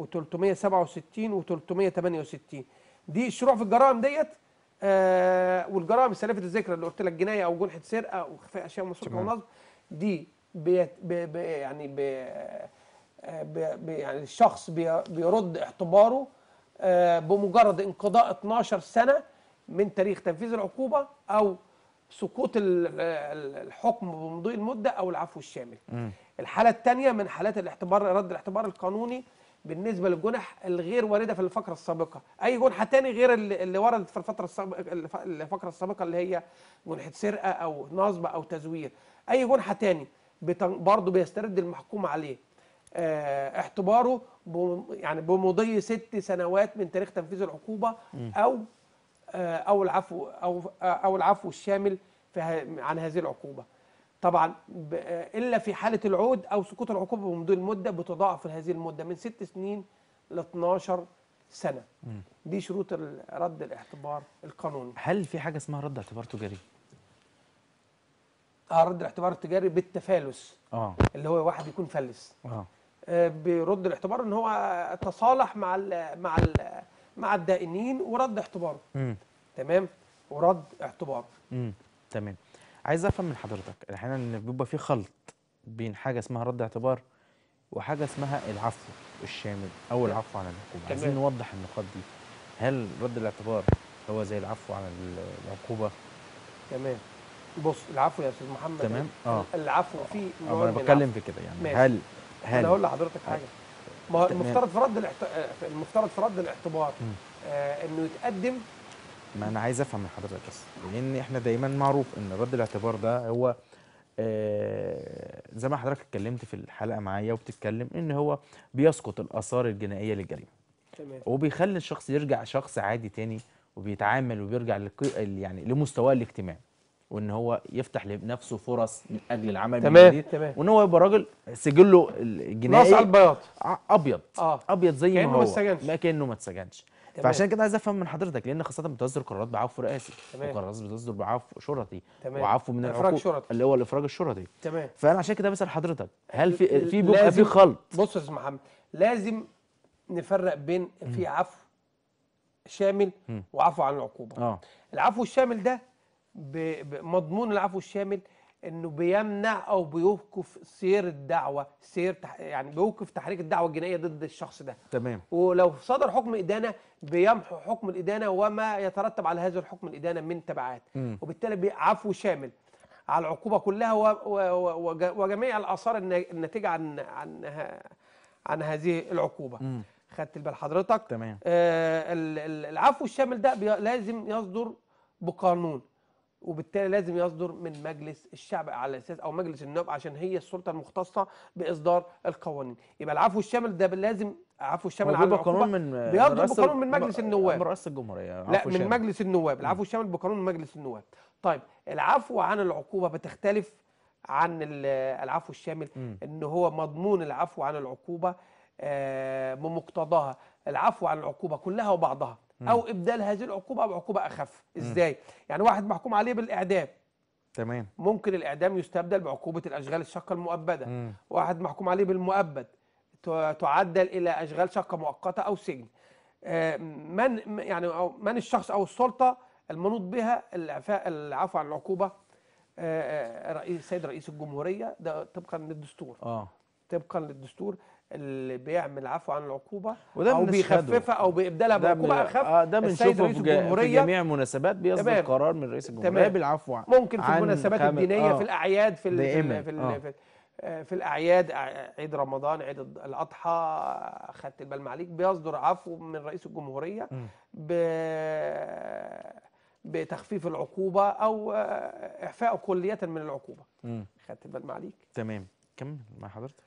و367 و368 دي الشروع في الجرائم ديت آه والجرائم السلافه الذكر اللي قلت لك جنايه او جنحه سرقه واخفاء اشياء مسروقه تمام. ونصب دي بيت بي بي يعني بي آه، بي بي يعني الشخص بي بيرد اعتباره آه بمجرد انقضاء 12 سنه من تاريخ تنفيذ العقوبه او سقوط ال- ال- الحكم بمضي المده او العفو الشامل. مم. الحاله الثانيه من حالات الاعتبار رد الاعتبار القانوني بالنسبه للجنح الغير وارده في الفقره السابقه، اي جنحه تاني غير اللي اللي وردت في الفتره السابقه الف- الفقره السابقه اللي هي جنحه سرقه او نصب او تزوير، اي جنحه تاني بتن- برضه بيسترد المحكوم عليه آه، اعتباره بم- يعني بمضي ست سنوات من تاريخ تنفيذ العقوبه او آه، او العفو او آه، او العفو الشامل في ه- عن هذه العقوبه. طبعا ب- آه، الا في حاله العود او سقوط العقوبه بمضي المده بتضاعف هذه المده من ست سنين ل 12 سنه. دي شروط ال- رد الاعتبار القانوني. هل في حاجه اسمها رد اعتبار تجاري اه رد الاعتبار التجاري بالتفالس اه اللي هو واحد يكون فلس. اه آه، بيرد الاعتبار ان هو تصالح مع ال مع ال مع الدائنين ورد اعتباره. امم تمام؟ ورد اعتباره. امم تمام عايز افهم من حضرتك احيانا إن بيبقى في خلط بين حاجه اسمها رد اعتبار وحاجه اسمها العفو الشامل او العفو عن العقوبه عايزين تمام. نوضح النقاط دي هل رد الاعتبار هو زي العفو عن ال- العقوبه تمام بص العفو يا استاذ محمد تمام، آه. العفو فيه اه نوع انا من بتكلم العفو. في كده يعني ماشي. هل انا هقول هل لحضرتك حاجه ما هو تمام. المفترض في رد الاحت... آه، المفترض في رد الاعتبار آه انه يتقدم ما انا عايز افهم من حضرتك بس لان احنا دايما معروف ان رد الاعتبار ده هو آه زي ما حضرتك اتكلمت في الحلقه معايا وبتتكلم ان هو بيسقط الاثار الجنائيه للجريمه تمام وبيخلي الشخص يرجع شخص عادي تاني وبيتعامل وبيرجع لق... يعني لمستواه الاجتماعي وان هو يفتح لنفسه فرص من اجل العمل من تمام، جديد تمام. وان هو يبقى راجل سجله نص الجنائي على البياض ع- ابيض آه. ابيض زي كأنه ما ما هو اتسجنش. ما كانه ما اتسجنش تمام. فعشان كده عايز افهم من حضرتك لان خاصه بتصدر قرارات بعفو رئاسي تمام. وقرارات بتصدر بعفو شرطي تمام. وعفو من إفراج العقوق شرطي. اللي هو الافراج الشرطي تمام فانا عشان كده بسال حضرتك هل في في بيبقى في لازم- خلط بص يا استاذ محمد لازم نفرق بين في عفو شامل وعفو عن العقوبه اه العفو الشامل ده ب- ب- مضمون العفو الشامل انه بيمنع او بيوقف سير الدعوه سير تح يعني بيوقف تحريك الدعوه الجنائيه ضد الشخص ده تمام ولو صدر حكم إدانة بيمحو حكم الإدانة وما يترتب على هذا الحكم الإدانة من تبعات مم. وبالتالي بي- عفو شامل على العقوبه كلها و- و- وج- وجميع الاثار النا- الناتجه عن عن ه- عن هذه العقوبه مم. خدت بال حضرتك تمام آه، ال- ال- العفو الشامل ده بي- لازم يصدر بقانون وبالتالي لازم يصدر من مجلس الشعب على اساس او مجلس النواب عشان هي السلطه المختصه باصدار القوانين يبقى العفو الشامل ده لازم عفو الشامل هو على بيبقى العقوبه قانون من بيصدر من رئاسة- بقانون من مجلس النواب. من رئاسة الجمهورية لا عفو من شامل. مجلس النواب العفو الشامل بقانون من مجلس النواب طيب العفو عن العقوبه بتختلف عن ال- العفو الشامل مم. ان هو مضمون العفو عن العقوبه آه، بمقتضاها العفو عن العقوبه كلها وبعضها او ابدال هذه العقوبه بعقوبه اخف ازاي يعني واحد محكوم عليه بالاعدام تمام ممكن الاعدام يستبدل بعقوبه الاشغال الشاقه المؤبده مم. واحد محكوم عليه بالمؤبد ت- تعدل الى اشغال شاقه مؤقته او سجن آه، من يعني أو من الشخص او السلطه المنوط بها العفاء العفو عن العقوبه آه، آه، رئيس السيد رئيس الجمهوريه ده طبقا للدستور اه طبقا للدستور اللي بيعمل عفو عن العقوبه وده او بنشهده. بيخففها او بيبدلها ده من بعقوبه اخف اه ده السيد بنشوفه رئيس في, جا- في الجمهوريه جميع المناسبات بيصدر تمام. قرار من رئيس الجمهورية تمام. بالعفو عن ممكن في عن المناسبات خامس- الدينيه آه. في الاعياد في ال- في دائماً. ال- في, آه. ال- في, آه، في الاعياد ع- عيد رمضان عيد الض- الاضحى خدت البال معاليك بيصدر عفو من رئيس الجمهوريه مم. ب بتخفيف العقوبه او آه، اعفائه كليه من العقوبه مم. خدت البال معاليك تمام كمل مع حضرتك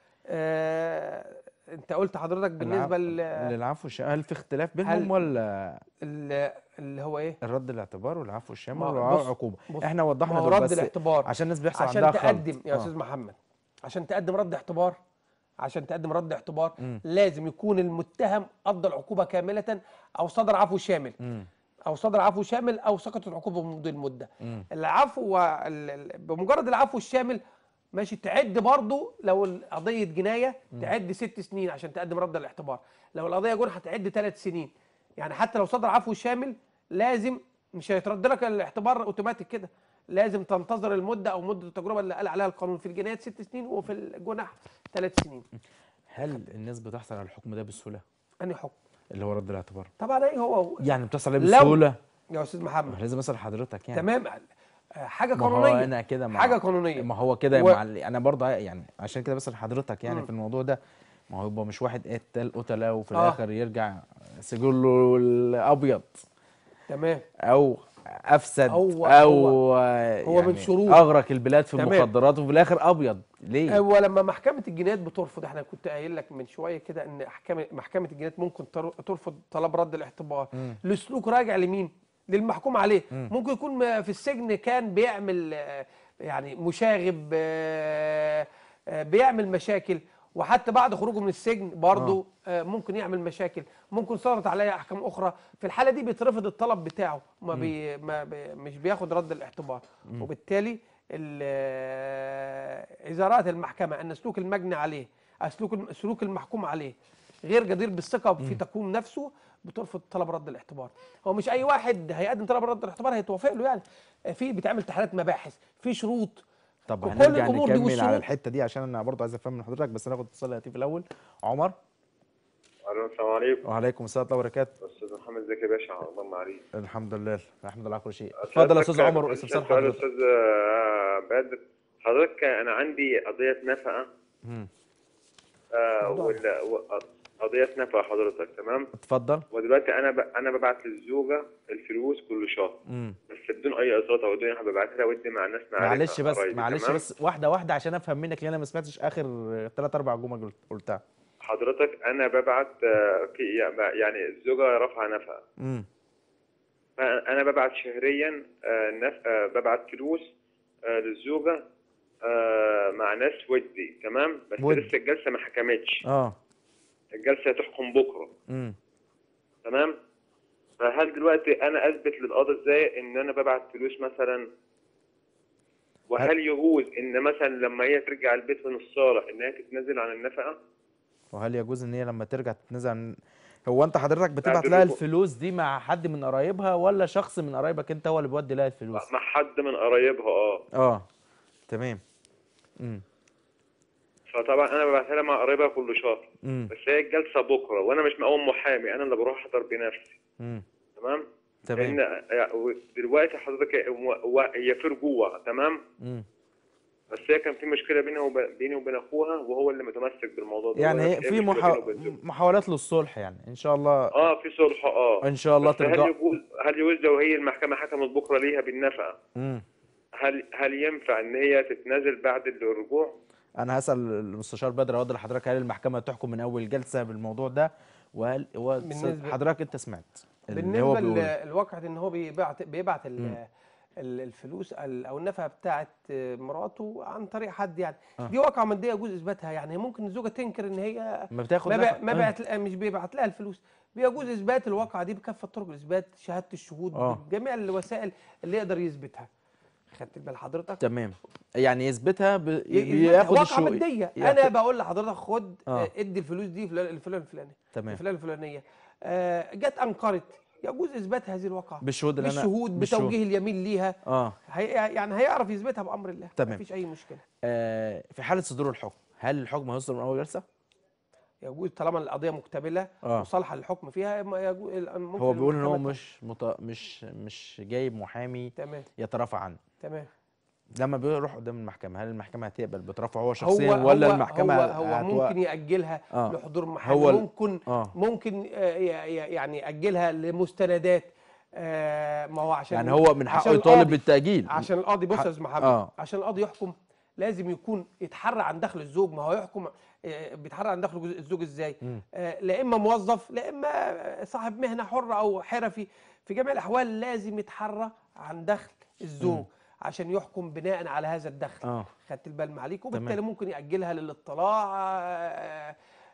آه، انت قلت حضرتك بالنسبه العفو- لل- للعفو الشامل هل في اختلاف بينهم هل- ولا ال- اللي هو ايه الرد الاعتبار والعفو الشامل ما- والعفو بص- العقوبة بص، احنا وضحنا ما هو دول رد بس الاعتبار عشان الناس بيحصل عشان عندها خلط. تقدم يا آه. استاذ محمد عشان تقدم رد اعتبار عشان تقدم رد اعتبار مم. لازم يكون المتهم قضى العقوبه كامله او صدر عفو شامل مم. او صدر عفو شامل او سقطت العقوبه بمضي المده مم. العفو وال- ال- بمجرد العفو الشامل ماشي تعد برضه لو القضيه جنايه تعد ست سنين عشان تقدم رد الاعتبار لو القضيه جنح هتعد ثلاث سنين يعني حتى لو صدر عفو شامل لازم مش هيترد لك الاعتبار اوتوماتيك كده لازم تنتظر المده او مده التجربه اللي قال عليها القانون في الجنايات ست سنين وفي الجنح ثلاث سنين هل الناس بتحصل على الحكم ده بسهولة انهي حكم اللي هو رد الاعتبار طبعا ايه هو يعني بتحصل عليه لو- بسهولة يا استاذ محمد لازم اسال حضرتك يعني تمام آه، حاجه ما هو قانونيه انا كده مع حاجه قانونيه ما هو كده و- مع ال- انا برضه يعني عشان كده بسال حضرتك يعني مم. في الموضوع ده ما هو يبقى مش واحد قتل قتله وفي آه. الاخر يرجع سجله الابيض تمام او افسد هو- او هو- آه، هو من شروط. اغرق البلاد في تمام. المخدرات وفي الاخر ابيض ليه هو لما محكمة الجنايات بترفض احنا كنت قايل لك من شوية كده ان احكام محكمة الجنايات ممكن تر- ترفض طلب رد الاعتبار مم. لسلوك راجع لمين؟ للمحكوم عليه مم. ممكن يكون م- في السجن كان بيعمل آه، يعني مشاغب آه، آه، بيعمل مشاكل وحتى بعد خروجه من السجن برضه آه، ممكن يعمل مشاكل ممكن صدرت عليه احكام اخرى في الحاله دي بيترفض الطلب بتاعه ما, بي ما بي مش بياخد رد الاعتبار وبالتالي ال- آه، ازارات المحكمه ان سلوك المجني عليه أو سلوك الم- سلوك المحكوم عليه غير جدير بالثقه في تكوين نفسه بترفض طلب رد الاعتبار هو مش اي واحد هيقدم طلب رد الاعتبار هيتوافق له يعني في بيتعمل تحليلات مباحث في شروط طب وكل هنرجع الأمور دي نكمل على والشروط- الحته دي عشان انا برضه عايز افهم من حضرتك بس ناخد اتصال هاتف الاول عمر الو السلام عليكم وعليكم السلام ورحمه الله وبركاته استاذ محمد زكي باشا اللهم عليك الحمد لله الحمد لله على كل شيء اتفضل يا استاذ عمر واستفسار سؤال حضرتك استاذ آه، بدر حضرتك انا عندي قضيه نفقه مم. آه، موضوع. ولا و- قضيه نفقه حضرتك تمام اتفضل ودلوقتي انا ب... انا ببعت للزوجه الفلوس كل شهر مم. بس بدون اي اقساط او بدون حاجه ببعتها لها ودي مع ناس معرفة معلش بس قرايبي، معلش تمام؟ بس واحده واحده عشان افهم منك لان انا ما سمعتش اخر ثلاث اربع جمل قلت- قلتها حضرتك انا ببعت آه، في يعني الزوجه رافعه نفقه امم فانا ببعت شهريا آه، نف... آه، ببعت فلوس آه، للزوجه آه، مع ناس ودي تمام بس ود. لسه الجلسه ما حكمتش اه الجلسه هتحكم بكره امم تمام فهل دلوقتي انا اثبت للقاضي ازاي ان انا ببعت فلوس مثلا وهل يجوز ان مثلا لما هي ترجع البيت من الصالح ان هي تتنازل عن النفقه وهل يجوز ان هي لما ترجع تتنازل عن هو انت حضرتك بتبعت بعد لها الرجوع. الفلوس دي مع حد من قرايبها ولا شخص من قرايبك انت هو اللي بيودي لها الفلوس مع حد من قرايبها اه اه تمام امم فطبعا انا ببعتها لها مع قرايبها كل شهر امم بس هي الجلسه بكره وانا مش مقوم محامي انا اللي بروح احضر بنفسي امم تمام تمام لان دلوقتي حضرتك هو- هو- هي في رجوع تمام مم. بس هي كان في مشكله بينها وب- بيني وبين اخوها وهو اللي متمسك بالموضوع ده يعني وهي هي في في مشكلة محا... بينه وبين زوجها. محاولات للصلح يعني ان شاء الله اه في صلح اه ان شاء الله بس هل ترجع يجوز هل يجوز لو هي المحكمه حكمت بكره ليها بالنفقه مم. هل هل ينفع ان هي تتنازل بعد الرجوع؟ انا هسال المستشار بدر اود لحضرتك هل المحكمه تحكم من اول جلسه بالموضوع ده وهل هو بالنسبة- حضرتك انت سمعت اللي هو بالنسبه بيقول للواقع ان هو بيبعت بيبعت مم. ال- ال- الفلوس ال- او النفقه بتاعت مراته عن طريق حد يعني آه. دي واقعه ماديه يجوز اثباتها يعني ممكن الزوجه تنكر ان هي ما بتاخد ما, نفقة. بع- ما آه. بعت لها- مش بيبعت لها الفلوس بيجوز اثبات الواقعه دي بكافه طرق الاثبات شهاده الشهود آه. بجميع الوسائل اللي يقدر يثبتها خدت بال حضرتك تمام يعني يثبتها ب... ي- يثبتها. بياخد واقعه الشو... ماديه ياخد- انا بقول لحضرتك خد آه. آه. ادي الفلوس دي فلان الفلان الفلاني تمام الفلان الفلانيه آه جت انكرت يجوز اثبات هذه الواقعه بالشهود اللي انا بالشهود بالشهود. بتوجيه اليمين ليها اه هي يعني هيعرف يثبتها بامر الله تمام. مفيش اي مشكله آه، في حاله صدور الحكم هل الحكم هيصدر من اول جلسه يجوز طالما القضيه مكتمله اه وصالحه للحكم فيها ما يجوز ممكن هو بيقول ان هو المحكمة- مش مط... مش مش جايب محامي تمام يترافع عنه تمام لما بيروح قدام المحكمه هل المحكمه هتقبل بترافعه هو شخصيا هو ولا هو المحكمه هو, هو هتوقف؟ ممكن ياجلها آه. لحضور محامي هو ال- ممكن اه ممكن آه، ي- ي- يعني ياجلها لمستندات آه، ما هو عشان يعني هو من حقه عشان يطالب القاضي- بالتاجيل عشان القاضي بص حق- يا استاذ محمد آه. عشان القاضي يحكم لازم يكون يتحرى عن دخل الزوج ما هو يحكم آه، بيتحرى عن دخل جوز- الزوج ازاي مم. آه، لا اما موظف لا اما صاحب مهنه حره او حرفي في جميع الاحوال لازم يتحرى عن دخل الزوج مم. عشان يحكم بناء على هذا الدخل اه خدت البال معاليك تمام. وبالتالي ممكن ياجلها للاطلاع آه،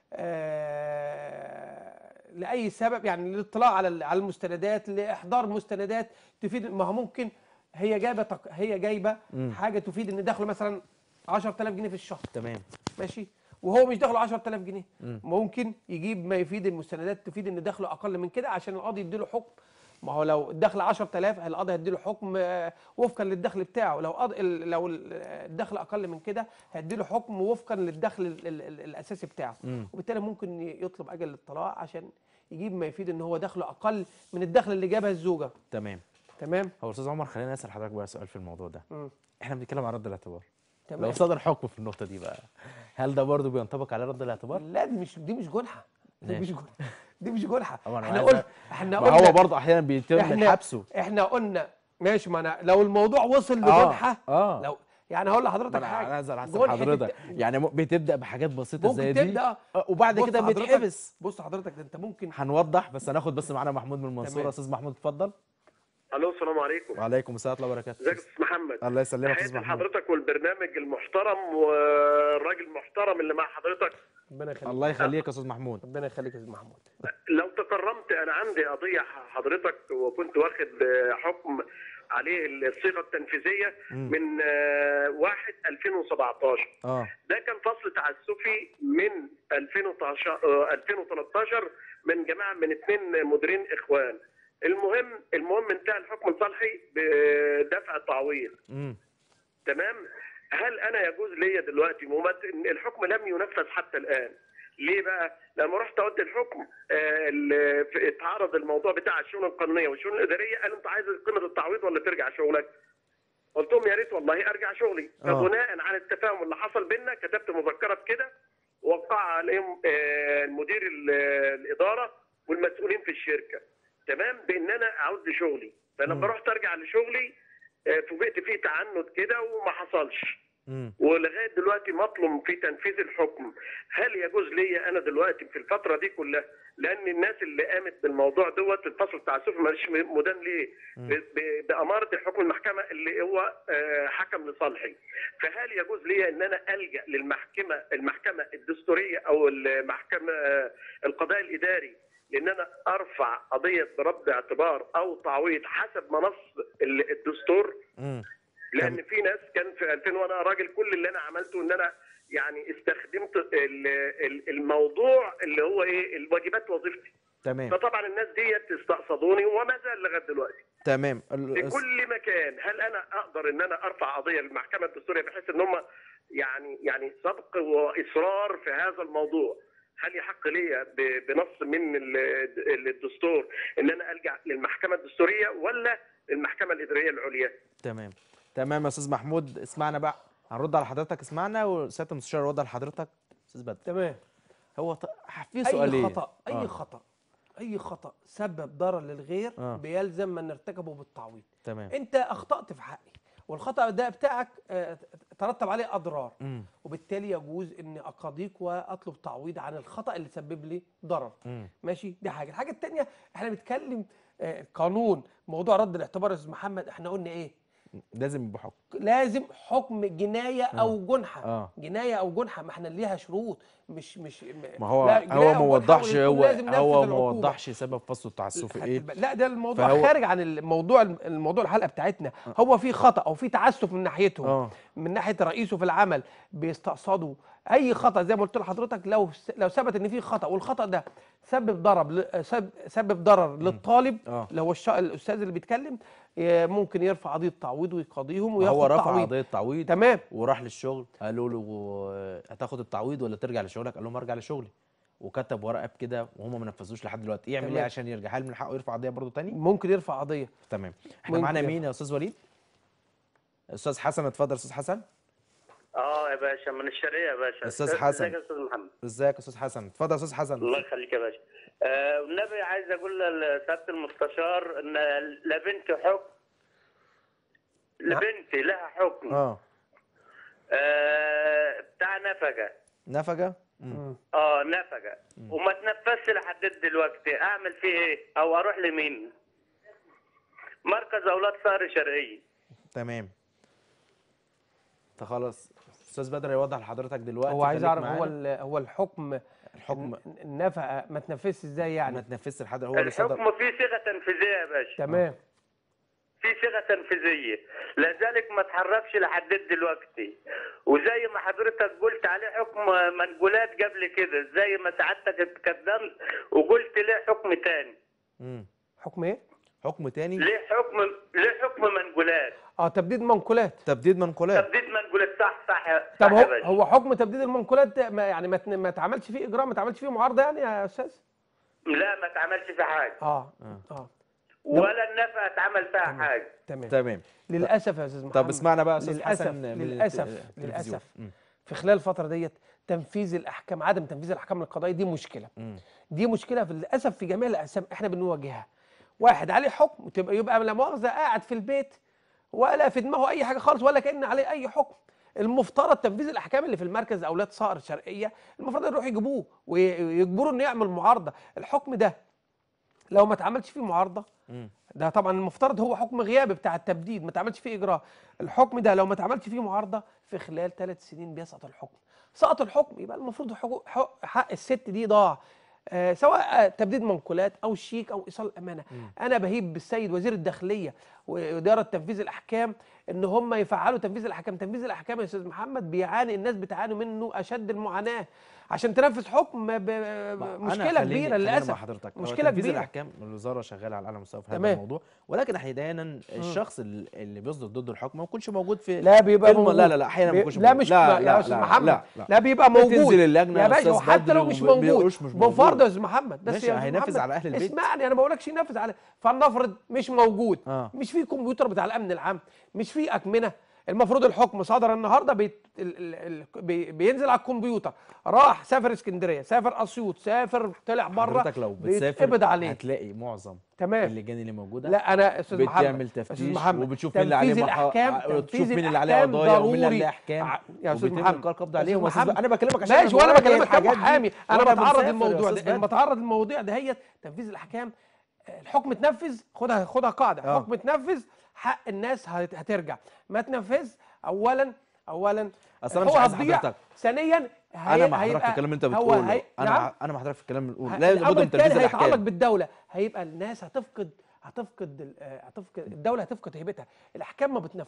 آه، لاي سبب يعني للاطلاع على ال- على المستندات لاحضار مستندات تفيد ما هو ممكن هي جايبه تق- هي جايبه مم. حاجه تفيد ان دخله مثلا 10000 جنيه في الشهر تمام ماشي وهو مش دخله 10000 جنيه مم. ممكن يجيب ما يفيد المستندات تفيد ان دخله اقل من كده عشان القاضي يديله حكم ما هو لو الدخل 10000 القاضي هيديله حكم آه، وفقا للدخل بتاعه لو قاضي ال- لو ال- الدخل اقل من كده هيديله حكم وفقا للدخل ال- ال- ال- الاساسي بتاعه مم. وبالتالي ممكن يطلب اجل الاطلاع عشان يجيب ما يفيد ان هو دخله اقل من الدخل اللي جابها الزوجه تمام تمام هو استاذ عمر خلينا اسال حضرتك بقى سؤال في الموضوع ده مم. احنا بنتكلم عن رد الاعتبار لو تمام صدر حكم في النقطه دي بقى هل ده برضه بينطبق على رد الاعتبار لا دي مش دي مش جنحه دي ماشي. مش جنحه دي مش جنحه طبعاً أنا احنا عايز قلنا أ- احنا ما قلنا هو برضه احيانا بيتم احنا حبسه احنا قلنا ماشي ما انا لو الموضوع وصل اه لجنحه اه لو يعني هقول ما لحضرتك انا حاجه أنا عايز احسن جنحة حضرتك الت- يعني م- بتبدا بحاجات بسيطه زي ممكن دي تبدا آه. آه، وبعد بص كده حضرتك- بيتحبس بص حضرتك ده انت ممكن هنوضح بس هناخد بس معانا محمود من المنصوره تمام. استاذ محمود اتفضل الو السلام عليكم وعليكم السلام ورحمه الله وبركاته ازيك يا استاذ محمد الله يسلمك يا تحياتي استاذ محمود لحضرتك والبرنامج المحترم والراجل المحترم اللي مع حضرتك ربنا يخليك الله يخليك يا استاذ محمود ربنا يخليك يا استاذ محمود لو تكرمت انا عندي قضيه حضرتك وكنت واخد حكم عليه الصيغه التنفيذيه مم. من آه، 1 2017 اه ده كان فصل تعسفي من 2013 آه، 2013 من جماعه من اثنين مديرين اخوان المهم المهم انتهى الحكم الصالحي بدفع التعويض امم تمام هل انا يجوز ليا دلوقتي ممت... الحكم لم ينفذ حتى الان ليه بقى؟ لما رحت قلت الحكم آه، ال- في- اتعرض الموضوع بتاع الشؤون القانونيه والشؤون الاداريه قالوا انت عايز قيمه التعويض ولا ترجع شغلك؟ قلت لهم يا ريت والله ارجع شغلي آه. فبناء على التفاهم اللي حصل بينا كتبت مذكره بكده وقع عليهم آه، المدير ال- الاداره والمسؤولين في الشركه تمام بان انا اعود لشغلي مم. فلما رحت ارجع لشغلي آه، فوجئت فيه تعنت كده وما حصلش امم ولغايه دلوقتي مطلوب في تنفيذ الحكم هل يجوز لي انا دلوقتي في الفتره دي كلها لان الناس اللي قامت بالموضوع دوت الفصل التعسفي ماليش مدان ليه مم. ب- ب- باماره الحكم المحكمه اللي هو آه، حكم لصالحي فهل يجوز لي ان انا الجا للمحكمه المحكمه الدستوريه او المحكمه آه، القضاء الاداري لان انا ارفع قضيه برد اعتبار او تعويض حسب ما نص ال- الدستور امم لان في ناس كان في 2000 وانا راجل كل اللي انا عملته ان انا يعني استخدمت ال- ال- الموضوع اللي هو ايه الواجبات وظيفتي تمام فطبعا الناس ديت استقصدوني وما زال لغايه دلوقتي تمام في ال- كل مكان هل انا اقدر ان انا ارفع قضيه للمحكمه الدستوريه بحيث ان هم يعني يعني سبق واصرار في هذا الموضوع هل يحق لي ب- بنص من ال- ال- الدستور ان انا الجا للمحكمه الدستوريه ولا المحكمه الاداريه العليا؟ تمام تمام يا استاذ محمود اسمعنا بقى هنرد على حضرتك اسمعنا وسياده المستشار يرد على حضرتك استاذ بدر تمام هو ط... في اي سؤالين خطا اي آه. خطا اي خطا سبب ضرر للغير آه. بيلزم من ارتكبه بالتعويض تمام انت اخطات في حقي والخطا ده بتاعك آه، ترتب عليه اضرار مم. وبالتالي يجوز اني اقاضيك واطلب تعويض عن الخطا اللي سبب لي ضرر مم. ماشي دي حاجه الحاجه الثانيه احنا بنتكلم آه، قانون موضوع رد الاعتبار يا استاذ محمد احنا قلنا ايه لازم يبقى حكم لازم حكم جنايه او جنحه آه. جنايه او جنحه ما احنا ليها شروط مش مش ما هو لا، جناية هو أو ما جنحة وضحش ويكون هو لازم ننفذ هو ما العقوبة. وضحش سبب فصل التعسفي خدت ايه بالك. لا ده الموضوع فهو- خارج عن الموضوع الموضوع الحلقه بتاعتنا هو في خطا او في تعسف من ناحيتهم اه من ناحيه رئيسه في العمل بيستقصدوا اي خطا زي ما قلت لحضرتك لو لو ثبت ان في خطا والخطا ده سبب ضرب ل- سب- سبب ضرر للطالب اه اللي هو الش- الاستاذ اللي بيتكلم ي- ممكن يرفع قضيه تعويض ويقاضيهم وياخد هو رفع تعويض قضيه تعويض تمام وراح للشغل قالوا له هتاخد التعويض ولا ترجع لشغلك قال لهم ارجع لشغلي وكتب ورقه بكده وهم ما نفذوش لحد دلوقتي يعمل ايه تمام. عشان يرجع هل من حقه يرفع قضيه برضه تاني ممكن يرفع قضيه تمام احنا ممكن معانا يرفع. مين يا استاذ وليد استاذ حسن اتفضل استاذ حسن اه يا باشا من الشرقيه يا باشا أستاذ حسن. ازيك يا استاذ محمد ازيك يا استاذ حسن اتفضل يا استاذ حسن الله يخليك يا باشا آه والنبي عايز اقول لسياده المستشار ان لبنتي حكم لبنتي لها حكم اه آه بتاع نفقه نفقه مم. مم. اه نفقه وما تنفذش لحد دلوقتي اعمل فيه ايه او اروح لمين مركز اولاد صقر شرقيه تمام فخلاص استاذ بدر يوضح لحضرتك دلوقتي هو عايز خليك اعرف هو معانا. ال- هو الحكم الحكم الن- النفقه ما تنفذش ازاي ما يعني تنفذش لحد هو اللي صدر الحكم فيه صيغه تنفيذيه يا باشا تمام في صيغه تنفيذيه لذلك ما تحركش لحد دلوقتي وزي ما حضرتك قلت عليه حكم منقولات قبل كده زي ما سعادتك اتكلمت وقلت ليه حكم تاني مم. حكم ايه حكم تاني ليه حكم ليه حكم منقولات اه تبديد منقولات تبديد منقولات تبديد منقولات صح صح يا طب صح يا هو باشا هو حكم تبديد المنقولات ده ما يعني ما تن- ما اتعملش فيه اجراء ما اتعملش فيه معارضه يعني يا استاذ لا ما اتعملش في حاجه اه آه. اه ولا النفقه اتعمل فيها حاجه تمام تمام للاسف يا استاذ محمد طب اسمعنا بقى يا استاذ للاسف حسن من للاسف الت- التلفزيون. للاسف مم. في خلال الفتره ديت تنفيذ الاحكام عدم تنفيذ الاحكام القضائيه دي مشكله مم. دي مشكله في للاسف في جميع الاقسام احنا بنواجهها واحد عليه حكم تبقى يبقى لا مؤاخذه قاعد في البيت ولا في دماغه اي حاجه خالص ولا كان عليه اي حكم المفترض تنفيذ الاحكام اللي في المركز اولاد صقر الشرقيه المفروض يروحوا يجيبوه ويجبروا انه يعمل معارضه الحكم ده لو ما اتعملش فيه معارضه مم. ده طبعا المفترض هو حكم غيابي بتاع التبديد ما اتعملش فيه اجراء الحكم ده لو ما اتعملش فيه معارضه في خلال ثلاث سنين بيسقط الحكم سقط الحكم يبقى المفروض حقوق- حق, حق الست دي ضاع آه سواء آه، تبديد منقولات او شيك او ايصال امانه انا بهيب بالسيد وزير الداخليه واداره تنفيذ الاحكام ان هم يفعلوا تنفيذ الاحكام تنفيذ الاحكام يا استاذ محمد بيعاني الناس بتعاني منه اشد المعاناه عشان تنفذ حكم ب- ب- أنا مشكله خليني- كبيره خليني مع للاسف حضرتك هو مشكله تنفيذ كبيره الاحكام الوزاره شغاله على اعلى مستوى في هذا تمام. الموضوع ولكن احيانا الشخص اللي اللي بيصدر ضده الحكم ما يكونش موجود في لا بيبقى الم- موجود لا لا لا احيانا ما بي- بيكونش لا موجود. مش لا يا لا استاذ لا محمد لا, لا, لا. بيبقى موجود بتنزل اللجنة يا يا باشا أستاذ وحتى بدر لو مش وما موجود بيبقوش مش موجود. بفرض يا استاذ محمد بس ماشي، يا أستاذ هينفذ محمد، على أهل البيت. اسمعني انا ما بقولكش ينفذ على فلنفرض مش موجود آه. مش في كمبيوتر بتاع الامن العام مش في اكمنه المفروض الحكم صدر النهارده بيت ال ال ال بي بينزل على الكمبيوتر راح سافر اسكندريه سافر اسيوط سافر طلع بره حضرتك لو بتسافر بيتقبض عليه هتلاقي معظم تمام اللجان اللي موجوده لا انا استاذ محمد بتعمل أستاذ تفتيش محمد، وبتشوف مين اللي عليه تنفيذ محا- الاحكام ع- وتشوف تنفيذ مين اللي عليه الأحكام قضايا ومين اللي ضروري. عليه احكام ع- يا استاذ وبيتم محمد إلقاء القبض يا عليهم أستاذ يا أستاذ محمد. انا بكلمك عشان ماشي وانا بواجه بكلمك الحاجات كابو دي حامي انا وأنا بتعرض بنسافر يا الموضوع أستاذ ده بدر. لما بتعرض المواضيع دهيت تنفيذ الاحكام الحكم اتنفذ خدها خدها قاعده آه. حكم اتنفذ حق الناس هت- هترجع ما تنفذ اولا اولا أصل أنا مش هو عايز هتضيع. حضرتك- ثانيا هي انا مع حضرتك في هيبقى- الكلام اللي انت هو بتقوله هي... انا نعم؟ مع... انا مع حضرتك في الكلام اللي بتقوله ه- لا الامر لابد من التاني تنفيذ هيتعلق الاحكام بالدوله هيبقى الناس هتفقد هتفقد ال- آه، هتفقد الدوله هتفقد هيبتها الاحكام ما بتنفذش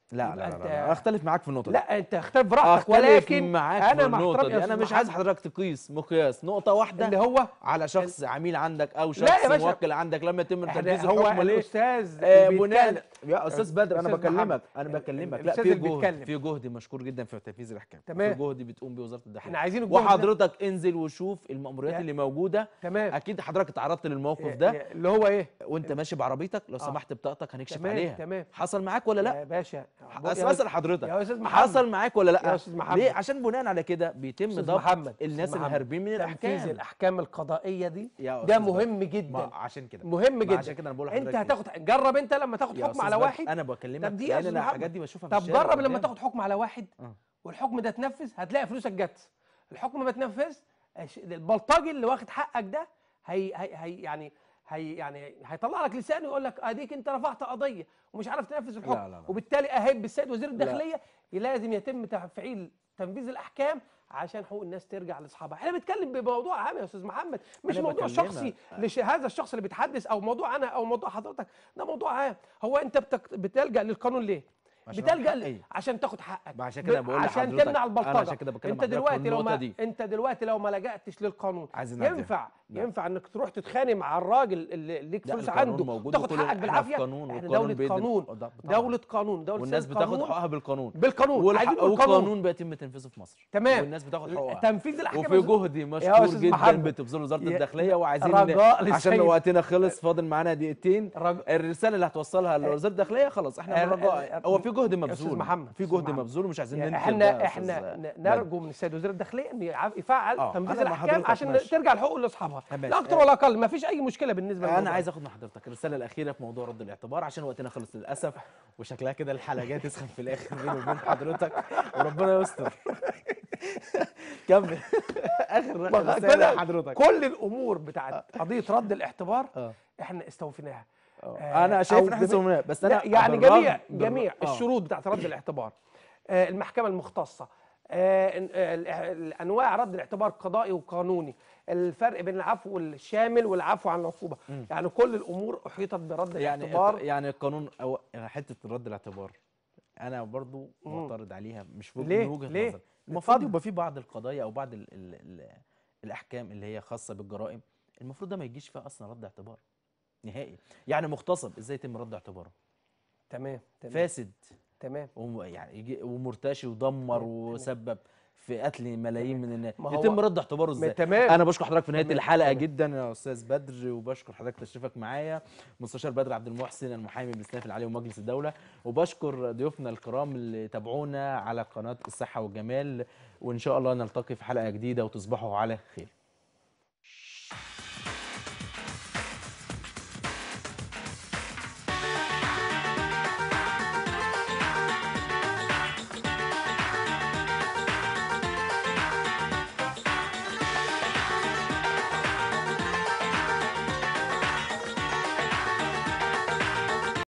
لا يبقى لا لا, أنت- لا. اختلف معاك في النقطه دي لا انت اختلف براحتك اختلف ولكن معاك انا في مع النقطه احترامي دي يا انا أستاذ مش عايز محمد، حضرتك تقيس مقياس نقطه واحده اللي هو على شخص عميل عندك او لا شخص يا باشا. موكل عندك لم يتم احنا تنفيذ هو الحكم ليه الاستاذ آه بيتكلم. بناء يا استاذ بدر انا أستاذ بكلمك محمد. انا بكلمك لا الأستاذ في اللي جهد بيتكلم. في جهد مشكور جدا في تنفيذ الاحكام تمام. في جهد بتقوم بيه وزاره الداخليه احنا عايزين الجهد ده. وحضرتك انزل وشوف المأموريات يا- اللي موجوده تمام اكيد حضرتك اتعرضت للموقف ده اللي هو ايه وانت ماشي بعربيتك لو آه. سمحت بطاقتك هنكشف تمام عليها تمام حصل معاك ولا لا يا باشا بس يا بسأل حضرتك يا استاذ محمد حصل معاك ولا لا يا أستاذ محمد. ليه عشان بناء على كده بيتم أستاذ ضبط محمد الناس أستاذ محمد. الهاربين من تنفيذ الاحكام الاحكام القضائيه دي يا ده أستاذ بدر. مهم ما جدا عشان كده مهم ما جدا عشان كده انا بقول انت لحضرتك هتاخد جرب انت لما تاخد يا حكم أستاذ على بدر، واحد انا بكلمك طب دي يا لان أستاذ انا محمد. الحاجات دي بشوفها في طب الشارع جرب لما قدامي. تاخد حكم على واحد آه. والحكم ده اتنفذ هتلاقي فلوسك جت الحكم ما اتنفذ الش- البلطجي اللي واخد حقك ده هي هي هي يعني هي يعني هيطلع لك لسان ويقول لك اديك انت رفعت قضيه ومش عارف تنفذ الحكم لا، لا، لا. وبالتالي اهب السيد وزير الداخليه لازم يتم تفعيل تنفيذ الاحكام عشان حقوق الناس ترجع لاصحابها احنا بنتكلم بموضوع عام يا استاذ محمد مش أنا موضوع بكلمك. شخصي لش هذا الشخص اللي بيتحدث او موضوع انا او موضوع حضرتك ده موضوع عام هو انت بتك... بتلجا للقانون ليه عشان بتلجا ألحق إيه؟ عشان تاخد حقك ما عشان كده ب- بقول عشان لحضرتك- تمنع أنا البلطجه عشان كده بكلم انت حضرتك في دلوقتي لو النقطة ما دي. انت دلوقتي لو ما لجأتش للقانون عايزين نعدل. ينفع لا. ينفع انك تروح تتخانق مع الراجل اللي ليك لا، فلوس القانون عنده موجود وتاخد وكل- حقك إحنا في بالعافيه قانون احنا والقانون دوله بيدي- قانون آه، ده طبعاً. دوله قانون دوله والناس سيد بتاخد قانون. حقها بالقانون بالقانون والح- عايزين بالقانون والقانون بيتم تنفيذه في مصر تمام والناس بتاخد حقوقها تنفيذ الاحكام وفي يا جهد يا مشكور أستاذ جدا محمد. بتبذله وزاره يا- الداخليه وعايزين رجاء عشان للسيد. وقتنا خلص فاضل معانا دقيقتين رج- الرساله اللي هتوصلها لوزاره الداخليه خلاص احنا آه، بنرجع آه، هو في جهد يا أستاذ مبذول محمد، في أستاذ جهد محمد. مبذول مش عايزين يعني ننكر احنا ده يا احنا أستاذ ن- بدر. نرجو من السيد وزير الداخليه ان يع- يفعل آه، تنفيذ أنا مع الاحكام حضرتك، عشان ماشي. ترجع الحقوق لاصحابها ماشي. لا اكتر ولا اقل ما فيش اي مشكله بالنسبه انا للموضوع عايز اخد من حضرتك الرساله الاخيره في موضوع رد الاعتبار عشان وقتنا خلص للاسف وشكلها كده الحلقه جايه تسخن في الاخر بيني وبين حضرتك وربنا يستر كمل اخر ما- رساله كده لحضرتك كل الامور بتاعت قضيه رد الاعتبار آه. احنا استوفيناها آه، انا شايف أو ان احنا جميع- سويناه بس لا، انا يعني بالرغم- جميع بالر- جميع آه. الشروط بتاعت رد الاعتبار آه، المحكمه المختصه آه، إن- آه، ال- الانواع رد الاعتبار قضائي وقانوني الفرق بين العفو الشامل والعفو عن العقوبه يعني كل الامور احيطت برد يعني الاعتبار يعني القانون أو حته رد الاعتبار انا برضو معترض عليها مش في ليه؟ من وجهه ليه؟ نظري المفروض اتفضل. يبقى في بعض القضايا او بعض ال ال ال الاحكام اللي هي خاصه بالجرائم المفروض ده ما يجيش فيها اصلا رد اعتبار نهائي يعني مغتصب ازاي يتم رد اعتباره تمام تمام فاسد تمام وم- يعني يجي ومرتشي ودمر وسبب في قتل ملايين من الناس ما هو- يتم رد اعتباره ازاي تمام. انا بشكر حضرتك في نهايه تمام. الحلقه تمام. جدا يا استاذ بدر وبشكر حضرتك تشريفك معايا مستشار بدر عبد المحسن المحامي بالاستئناف العالي ومجلس الدوله وبشكر ضيوفنا الكرام اللي تابعونا على قناه الصحه والجمال وان شاء الله نلتقي في حلقه جديده وتصبحوا على خير